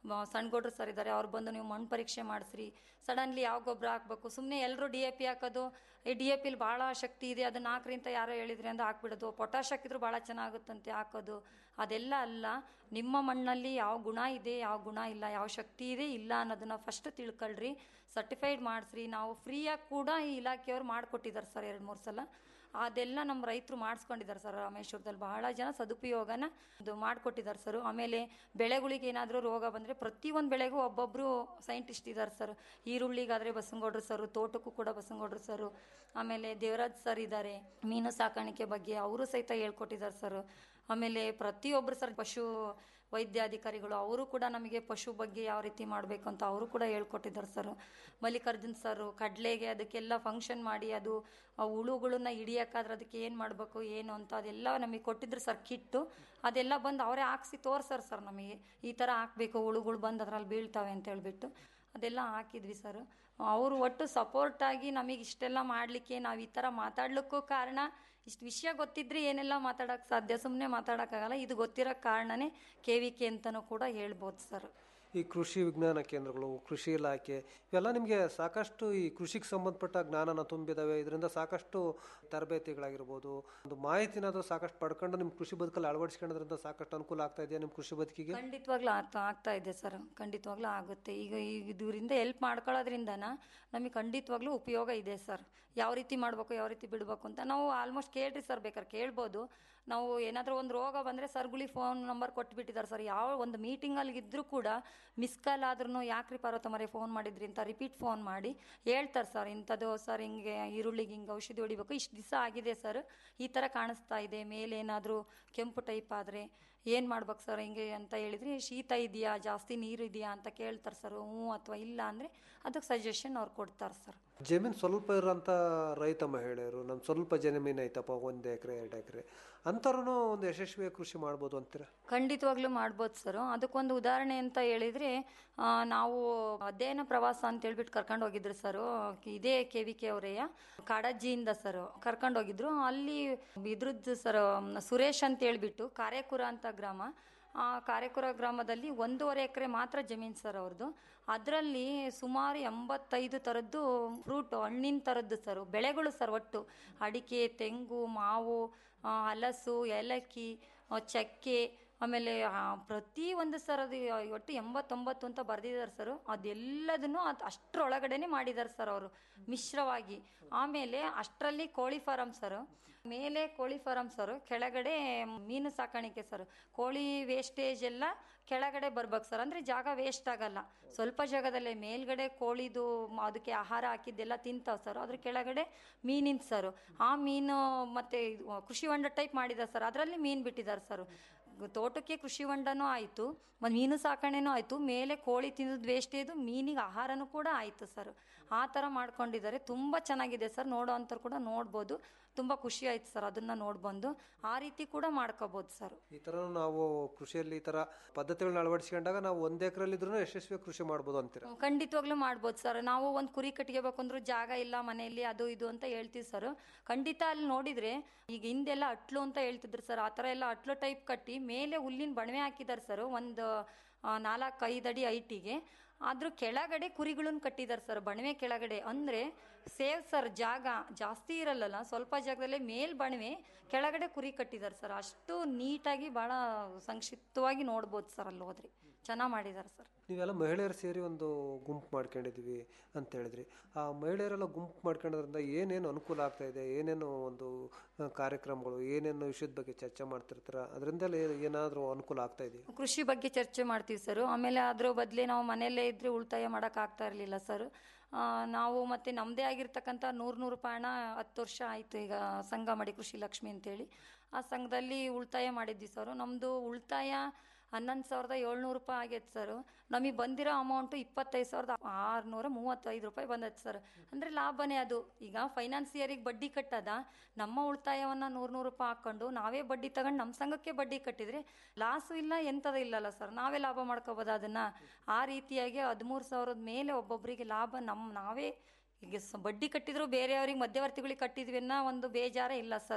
ಮ- ಸಣ್ಣಗೌಡ್ರು ಸರ್ ಇದ್ದಾರೆ ಅವ್ರು ಬಂದು ನೀವು ಮಣ್ಣು ಪರೀಕ್ಷೆ ಮಾಡಿಸ್ರಿ ಸಡನ್ಲಿ ಯಾವ ಗೊಬ್ಬರ ಹಾಕ್ಬೇಕು ಸುಮ್ಮನೆ ಎಲ್ಲರೂ ಡಿ ಎ ಪಿ ಹಾಕೋದು ಈ ಡಿ ಎ ಪಿಲಿ ಭಾಳ ಶಕ್ತಿ ಇದೆ ಅದನ್ನ ಹಾಕ್ರಿ ಅಂತ ಯಾರೋ ಹೇಳಿದ್ರಿ ಅಂತ ಹಾಕ್ಬಿಡೋದು ಪೊಟ್ಯಾಶ್ ಹಾಕಿದ್ರು ಭಾಳ ಚೆನ್ನಾಗುತ್ತಂತೆ ಹಾಕೋದು ಅದೆಲ್ಲ ಅಲ್ಲ ನಿಮ್ಮ ಮಣ್ಣಲ್ಲಿ ಯಾವ ಗುಣ ಇದೆ ಯಾವ ಗುಣ ಇಲ್ಲ ಯಾವ ಶಕ್ತಿ ಇದೆ ಇಲ್ಲ ಅನ್ನೋದನ್ನ ಫಸ್ಟ್ ತಿಳ್ಕೊಳ್ರಿ ಸರ್ಟಿಫೈಡ್ ಮಾಡಿಸ್ರಿ ನಾವು ಫ್ರೀಯಾಗಿ ಕೂಡ ಈ ಇಲಾಖೆಯವ್ರು ಮಾಡಿಕೊಟ್ಟಿದ್ದಾರೆ ಸರ್ ಎರಡು ಮೂರು ಸಲ ಅದೆಲ್ಲ ನಮ್ಮ ರೈತರು ಮಾಡಿಸ್ಕೊಂಡಿದ್ದಾರೆ ಸರ್ ರಾಮೇಶ್ವರದಲ್ಲಿ ಬಹಳ ಜನ ಸದುಪಯೋಗನ ಇದು ಮಾಡಿಕೊಟ್ಟಿದ್ದಾರೆ ಸರ್ ಆಮೇಲೆ ಬೆಳೆಗಳಿಗೆ ಏನಾದರೂ ರೋಗ ಬಂದರೆ ಪ್ರತಿಯೊಂದು ಬೆಳೆಗೂ ಒಬ್ಬೊಬ್ಬರು ಸೈಂಟಿಸ್ಟ್ ಇದ್ದಾರೆ ಸರ್ ಈರುಳ್ಳಿಗಾದರೆ ಬಸಂಗೌಡ್ರು ಸರ್ ತೋಟಕ್ಕೂ ಕೂಡ ಬಸಂಗೌಡ್ರು ಸರ್ ಆಮೇಲೆ ದೇವರಾಜ್ ಸರ್ ಇದ್ದಾರೆ ಮೀನು ಸಾಕಾಣಿಕೆ ಬಗ್ಗೆ ಅವರು ಸಹಿತ ಹೇಳ್ಕೊಟ್ಟಿದ್ದಾರೆ ಸರ್ ಆಮೇಲೆ ಪ್ರತಿಯೊಬ್ಬರು ಸರ್ ಪಶು ವೈದ್ಯಾಧಿಕಾರಿಗಳು ಅವರು ಕೂಡ ನಮಗೆ ಪಶು ಬಗ್ಗೆ ಯಾವ ರೀತಿ ಮಾಡಬೇಕು ಅಂತ ಅವರು ಕೂಡ ಹೇಳ್ಕೊಟ್ಟಿದ್ದಾರೆ ಸರ್ ಮಲ್ಲಿಕಾರ್ಜುನ್ ಸರ್ ಕಡಲೆಗೆ ಅದಕ್ಕೆಲ್ಲ ಫಂಕ್ಷನ್ ಮಾಡಿ ಅದು ಆ ಹುಳುಗಳನ್ನ ಹಿಡಿಯೋಕ್ಕಾದ್ರೆ ಅದಕ್ಕೆ ಏನು ಮಾಡಬೇಕು ಏನು ಅಂತ ಅದೆಲ್ಲ ನಮಗೆ ಕೊಟ್ಟಿದ್ರು ಸರ್ ಕಿಟ್ಟು ಅದೆಲ್ಲ ಬಂದು ಅವರೇ ಹಾಕ್ಸಿ ತೋರ್ಸರ್ ಸರ್ ನಮಗೆ ಈ ಥರ ಹಾಕಬೇಕು ಹುಳುಗಳು ಬಂದು ಅದ್ರಲ್ಲಿ ಬೀಳ್ತವೆ ಅಂತ ಹೇಳ್ಬಿಟ್ಟು ಅದೆಲ್ಲ ಹಾಕಿದ್ವಿ ಸರ್ ಅವರು ಒಟ್ಟು ಸಪೋರ್ಟ್ ಆಗಿ ನಮಗೆ ಇಷ್ಟೆಲ್ಲ ಮಾಡಲಿಕ್ಕೆ ನಾವು ಈ ಥರ ಮಾತಾಡ್ಲಿಕ್ಕೂ ಕಾರಣ ಇಷ್ಟು ವಿಷಯ ಗೊತ್ತಿದ್ರೆ ಏನೆಲ್ಲ ಮಾತಾಡೋಕ್ಕೆ ಸಾಧ್ಯ ಸುಮ್ಮನೆ ಮಾತಾಡೋಕ್ಕಾಗಲ್ಲ ಇದು ಗೊತ್ತಿರೋ ಕಾರಣನೇ ಕೆ ವಿ ಕೆ ಅಂತಲೂ ಕೂಡ ಹೇಳ್ಬೋದು ಸರ್ ಈ ಕೃಷಿ ವಿಜ್ಞಾನ ಕೇಂದ್ರಗಳು ಕೃಷಿ ಇಲಾಖೆ ಇವೆಲ್ಲ ನಿಮಗೆ ಸಾಕಷ್ಟು ಈ ಕೃಷಿಗೆ ಸಂಬಂಧಪಟ್ಟ ಜ್ಞಾನನ ತುಂಬಿದಾವೆ ಇದರಿಂದ ಸಾಕಷ್ಟು ತರಬೇತಿಗಳಾಗಿರ್ಬೋದು ಒಂದು ಮಾಹಿತಿನಾದ್ರೂ ಸಾಕಷ್ಟು ಪಡ್ಕೊಂಡು ನಿಮ್ಮ ಕೃಷಿ ಬದುಕಲ್ಲಿ ಅಳವಡಿಸ್ಕೊಳ್ಳೋದ್ರಿಂದ ಸಾಕಷ್ಟು ಅನುಕೂಲ ಆಗ್ತಾ ಇದೆಯಾ ನಿಮ್ಮ ಕೃಷಿ ಬದುಕಿಗೆ ಖಂಡಿತವಾಗ್ಲೂ ಆಗ್ತಾ ಆಗ್ತಾ ಇದೆ ಸರ್ ಖಂಡಿತವಾಗ್ಲೂ ಆಗುತ್ತೆ ಈಗ ಈಗ ಇದರಿಂದ ಹೆಲ್ಪ್ ಮಾಡ್ಕೊಳ್ಳೋದ್ರಿಂದನ ನಮಗೆ ಖಂಡಿತವಾಗ್ಲೂ ಉಪಯೋಗ ಇದೆ ಸರ್ ಯಾವ ರೀತಿ ಮಾಡಬೇಕು ಯಾವ ರೀತಿ ಬಿಡಬೇಕು ಅಂತ ನಾವು ಆಲ್ಮೋಸ್ಟ್ ಕೇಳ್ರಿ ಸರ್ ಬೇಕಾದ್ರೆ ಕೇಳ್ಬೋದು ನಾವು ಏನಾದರೂ ಒಂದು ರೋಗ ಬಂದರೆ ಸರ್ಗಳಿಗೆ ಫೋನ್ ನಂಬರ್ ಕೊಟ್ಬಿಟ್ಟಿದ್ದಾರೆ ಸರ್ ಯಾವ ಒಂದು ಮೀಟಿಂಗಲ್ಲಿ ಇದ್ದರೂ ಕೂಡ ಮಿಸ್ ಕಾಲ್ ಆದ್ರೂ ಯಾಕ್ರಿ ಪಾರ್ವತಮ್ಮರೇ ಫೋನ್ ಮಾಡಿದ್ರಿ ಅಂತ ರಿಪೀಟ್ ಫೋನ್ ಮಾಡಿ ಹೇಳ್ತಾರೆ ಸರ್ ಇಂಥದ್ದು ಸರ್ ಹಿಂಗೆ ಈರುಳ್ಳಿಗೆ ಹಿಂಗೆ ಔಷಧಿ ಹೊಡಿಬೇಕು ಇಷ್ಟು ದಿವಸ ಆಗಿದೆ ಸರ್ ಈ ಥರ ಕಾಣಿಸ್ತಾ ಇದೆ ಮೇಲೆ ಏನಾದರೂ ಕೆಂಪು ಟೈಪ್ ಆದರೆ ಏನು ಮಾಡ್ಬೇಕು ಸರ್ ಹಿಂಗೆ ಅಂತ ಹೇಳಿದ್ರೆ ಶೀತ ಇದೆಯಾ ಜಾಸ್ತಿ ನೀರು ಇದೆಯಾ ಅಂತ ಕೇಳ್ತಾರೆ ಸರ್ ಹ್ಞೂ ಅಥವಾ ಇಲ್ಲ ಅಂದರೆ ಅದಕ್ಕೆ ಸಜೆಷನ್ ಅವ್ರು ಕೊಡ್ತಾರೆ ಸರ್ ಜಮೀನು ಸ್ವಲ್ಪ ಇರೋಂಥ ರೈತ ಮಹಿಳೆಯರು ನಮ್ಮ ಸ್ವಲ್ಪ ಜಮೀನು ಐತಪ್ಪ ಒಂದು ಎಕರೆ ಎರಡು ಎಕರೆ ಅಂಥವ್ರೂ ಒಂದು ಯಶಸ್ವಿ ಕೃಷಿ ಮಾಡ್ಬೋದು ಅಂತೀರಾ ಖಂಡಿತವಾಗ್ಲೂ ಮಾಡ್ಬೋದು ಸರ್ ಅದಕ್ಕೊಂದು ಉದಾಹರಣೆ ಅಂತ ಹೇಳಿದ್ರೆ ಆ, ನಾವು ಅಧ್ಯಯನ ಪ್ರವಾಸ ಅಂತ ಹೇಳ್ಬಿಟ್ಟು ಕರ್ಕೊಂಡು ಹೋಗಿದ್ರು ಸರ್ ಇದೇ ಕೆ ವಿ ಕೆ ಅವರೆಯ ಕಾಡಜ್ಜಿಯಿಂದ ಸರ್ ಕರ್ಕೊಂಡು ಹೋಗಿದ್ರು ಅಲ್ಲಿ ಇದ್ರದ್ದು ಸರ್ ಸುರೇಶ್ ಅಂತ ಹೇಳ್ಬಿಟ್ಟು ಕಾರ್ಯಕುರ ಅಂತ ಗ್ರಾಮ ಆ ಕಾರ್ಯಕುರ ಗ್ರಾಮದಲ್ಲಿ ಒಂದೂವರೆ ಎಕರೆ ಮಾತ್ರ ಜಮೀನು ಸರ್ ಅವ್ರದ್ದು ಅದರಲ್ಲಿ ಸುಮಾರು ಎಂಬತ್ತೈದು ಥರದ್ದು ಫ್ರೂಟ್ ಹಣ್ಣಿನ ಥರದ್ದು ಸರ್ ಬೆಳೆಗಳು ಸರ್ ಒಟ್ಟು ಅಡಿಕೆ ತೆಂಗು ಮಾವು ಆ, ಹಲಸು ಏಲಕ್ಕಿ ಆ, ಚಕ್ಕೆ ಆಮೇಲೆ ಆ, ಪ್ರತಿ ಒಂದು ಸರ್ ಅದು ಒಟ್ಟು ಎಂಬತ್ತೊಂಬತ್ತು ಅಂತ ಬರೆದಿದ್ದಾರೆ ಸರ್ ಅದೆಲ್ಲದನ್ನು ಅದು ಅಷ್ಟರೊಳಗಡೆನೆ ಮಾಡಿದ್ದಾರೆ ಸರ್ ಅವರು ಮಿಶ್ರವಾಗಿ ಆಮೇಲೆ ಅಷ್ಟರಲ್ಲಿ ಕೋಳಿ ಫಾರಂ ಸರ್ ಮೇಲೆ ಕೋಳಿ ಫಾರಂ ಸರ್ ಕೆಳಗಡೆ ಮೀನು ಸಾಕಾಣಿಕೆ ಸರ್ ಕೋಳಿ ವೇಸ್ಟೇಜ್ ಎಲ್ಲ ಕೆಳಗಡೆ ಬರ್ಬೇಕು ಸರ್ ಅಂದರೆ ಜಾಗ ವೇಸ್ಟ್ ಆಗಲ್ಲ ಸ್ವಲ್ಪ ಜಾಗದಲ್ಲೇ ಮೇಲ್ಗಡೆ ಕೋಳಿದು ಮ- ಅದಕ್ಕೆ ಆಹಾರ ಹಾಕಿದ್ದೆಲ್ಲ ತಿಂತಾವ್ ಸರ್ ಅದ್ರ ಕೆಳಗಡೆ ಮೀನಿನ ಸರ್ ಆ ಮೀನು ಮತ್ತೆ ಇದು ಕೃಷಿ ಹೊಂಡ ಟೈಪ್ ಮಾಡಿದ್ದಾರೆ ಸರ್ ಅದರಲ್ಲಿ ಮೀನು ಬಿಟ್ಟಿದ್ದಾರೆ ಸರ್ ತೋಟಕ್ಕೆ ಕೃಷಿ ಹೊಂಡನೂ ಆಯಿತು ಮತ್ತು ಮೀನು ಸಾಕಣೆನೂ ಆಯಿತು ಮೇಲೆ ಕೋಳಿ ತಿನ್ನೋದು ವೇಸ್ಟೇದು ಮೀನಿಗೆ ಆಹಾರನೂ ಕೂಡ ಆಯಿತು ಸರ್ ಆ ಥರ ಮಾಡ್ಕೊಂಡಿದ್ದಾರೆ ತುಂಬ ಚೆನ್ನಾಗಿದೆ ಸರ್ ನೋಡೋ ಅಂಥವ್ರು ಕೂಡ ನೋಡ್ಬೋದು ತುಂಬ ಖುಷಿ ಆಯ್ತು ಸರ್ ಅದನ್ನು ನೋಡ್ಬಂದು ಆ ರೀತಿ ಕೂಡ ಮಾಡ್ಕೋಬೋದು ಸರ್ ಈ ಥರ ನಾವು ಕೃಷಿಯಲ್ಲಿ ಈ ಥರ ಪದ್ಧತಿಗಳನ್ನ ಅಳವಡಿಸ್ಕೊಂಡಾಗ ನಾವು ಒಂದು ಎಕರೆಲ್ಲಿದ್ರೂ ಯಶಸ್ವಿ ಕೃಷಿ ಮಾಡ್ಬೋದು ಅಂತೀರಾ ಖಂಡಿತವಾಗ್ಲೂ ಮಾಡ್ಬೋದು ಸರ್ ನಾವು ಒಂದು ಕುರಿ ಕಟ್ಕೋಬೇಕು ಅಂದ್ರೂ ಜಾಗ ಇಲ್ಲ ಮನೆಯಲ್ಲಿ ಅದು ಇದು ಅಂತ ಹೇಳ್ತೀವಿ ಸರ್ ಖಂಡಿತ ಅಲ್ಲಿ ನೋಡಿದ್ರೆ ಈಗ ಹಿಂದೆಲ್ಲ ಅಟ್ಲು ಅಂತ ಹೇಳ್ತಿದ್ರು ಸರ್ ಆ ಥರ ಎಲ್ಲ ಅಟ್ಲು ಟೈಪ್ ಕಟ್ಟಿ ಮೇಲೆ ಹುಲ್ಲಿನ ಬಣವೆ ಹಾಕಿದ್ದಾರೆ ಸರ್ ಒಂದು ನಾಲ್ಕು ಐದು ಅಡಿ ಐಟಿಗೆ ಅದ್ರ ಕೆಳಗಡೆ ಕುರಿಗಳನ್ನ ಕಟ್ಟಿದ್ದಾರೆ ಸರ್ ಬಣವೆ ಕೆಳಗಡೆ ಅಂದರೆ ಸೇವ್ ಸರ್ ಜಾಗ ಜಾಸ್ತಿ ಇರಲ್ಲಲ್ಲ ಸ್ವಲ್ಪ ಜಾಗದಲ್ಲೇ ಮೇಲ್ ಬಣವೆ ಕೆಳಗಡೆ ಕುರಿ ಕಟ್ಟಿದ್ದಾರೆ ಸರ್ ಅಷ್ಟು ನೀಟಾಗಿ ಭಾಳ ಸಂಕ್ಷಿಪ್ತವಾಗಿ ನೋಡ್ಬೋದು ಸರ್ ಅಲ್ಲಿ ಹೋದ್ರಿ ಚೆನ್ನಾಗಿ ಮಾಡಿದ್ದಾರೆ ಸರ್ ನೀವೆಲ್ಲ ಮಹಿಳೆಯರು ಸೇರಿ ಒಂದು ಗುಂಪು ಮಾಡ್ಕೊಂಡಿದ್ವಿ ಅಂತ ಹೇಳಿದ್ರಿ ಆ ಮಹಿಳೆಯರೆಲ್ಲ ಗುಂಪು ಮಾಡ್ಕೊಳ್ಳೋದ್ರಿಂದ ಏನೇನು ಅನುಕೂಲ ಆಗ್ತಾ ಇದೆ ಏನೇನು ಒಂದು ಆ, ಕಾರ್ಯಕ್ರಮಗಳು ಏನೇನು ವಿಷಯದ ಬಗ್ಗೆ ಚರ್ಚೆ ಮಾಡ್ತಿರ್ತಾರ ಅದರಿಂದಲೇ ಏನಾದರೂ ಅನುಕೂಲ ಆಗ್ತಾ ಇದೆಯಾ ಕೃಷಿ ಬಗ್ಗೆ ಚರ್ಚೆ ಮಾಡ್ತೀವಿ ಸರ್ ಆಮೇಲೆ ಅದ್ರ ಬದಲೇ ನಾವು ಮನೆಯಲ್ಲೇ ಇದ್ರೆ ಉಳಿತಾಯ ಮಾಡೋಕೆ ಆಗ್ತಾ ಇರಲಿಲ್ಲ ಸರ್ ನಾವು ಮತ್ತೆ ನಮ್ಮದೇ ಆಗಿರ್ತಕ್ಕಂಥ ನೂರು ನೂರು ರೂಪಾಯಿ ಹಣ ಹತ್ತು ವರ್ಷ ಆಯಿತು ಈಗ ಸಂಘ ಮಾಡಿ ಕೃಷಿ ಲಕ್ಷ್ಮಿ ಅಂತೇಳಿ ಆ ಸಂಘದಲ್ಲಿ ಉಳಿತಾಯ ಮಾಡಿದ್ವಿ ಸರ್ ನಮ್ಮದು ಉಳಿತಾಯ ಹನ್ನೊಂದು ಸಾವಿರದ ಏಳ್ನೂರು ರೂಪಾಯಿ ಆಗೈತೆ ಸರ್ ನಮಗೆ ಬಂದಿರೋ ಅಮೌಂಟು ಇಪ್ಪತ್ತೈದು ಸಾವಿರದ ಆರುನೂರ ಮೂವತ್ತೈದು ರೂಪಾಯಿ ಬಂದೈತೆ ಸರ್ ಅಂದರೆ ಲಾಭನೇ ಅದು ಈಗ ಫೈನಾನ್ಸಿಯರಿಗೆ ಬಡ್ಡಿ ಕಟ್ಟದ ನಮ್ಮ ಉಳಿತಾಯವನ್ನು ನೂರು ನೂರು ರೂಪಾಯಿ ಹಾಕ್ಕೊಂಡು ನಾವೇ ಬಡ್ಡಿ ತಗೊಂಡು ನಮ್ಮ ಸಂಘಕ್ಕೆ ಬಡ್ಡಿ ಕಟ್ಟಿದರೆ ಲಾಸು ಇಲ್ಲ ಎಂಥದ್ದು ಇಲ್ಲಲ್ಲ ಸರ್ ನಾವೇ ಲಾಭ ಮಾಡ್ಕೋಬೋದು ಅದನ್ನು ಆ ರೀತಿಯಾಗಿ ಹದಿಮೂರು ಸಾವಿರದ ಮೇಲೆ ಒಬ್ಬೊಬ್ಬರಿಗೆ ಲಾಭ ನಮ್ಮ ನಾವೇ ಈಗ ಸ ಬಡ್ಡಿ ಕಟ್ಟಿದ್ರು ಬೇರೆಯವ್ರಿಗೆ ಮಧ್ಯವರ್ತಿಗಳಿಗೆ ಕಟ್ಟಿದ್ವಿ ಅನ್ನೋ ಒಂದು ಬೇಜಾರೇ ಇಲ್ಲ ಸರ್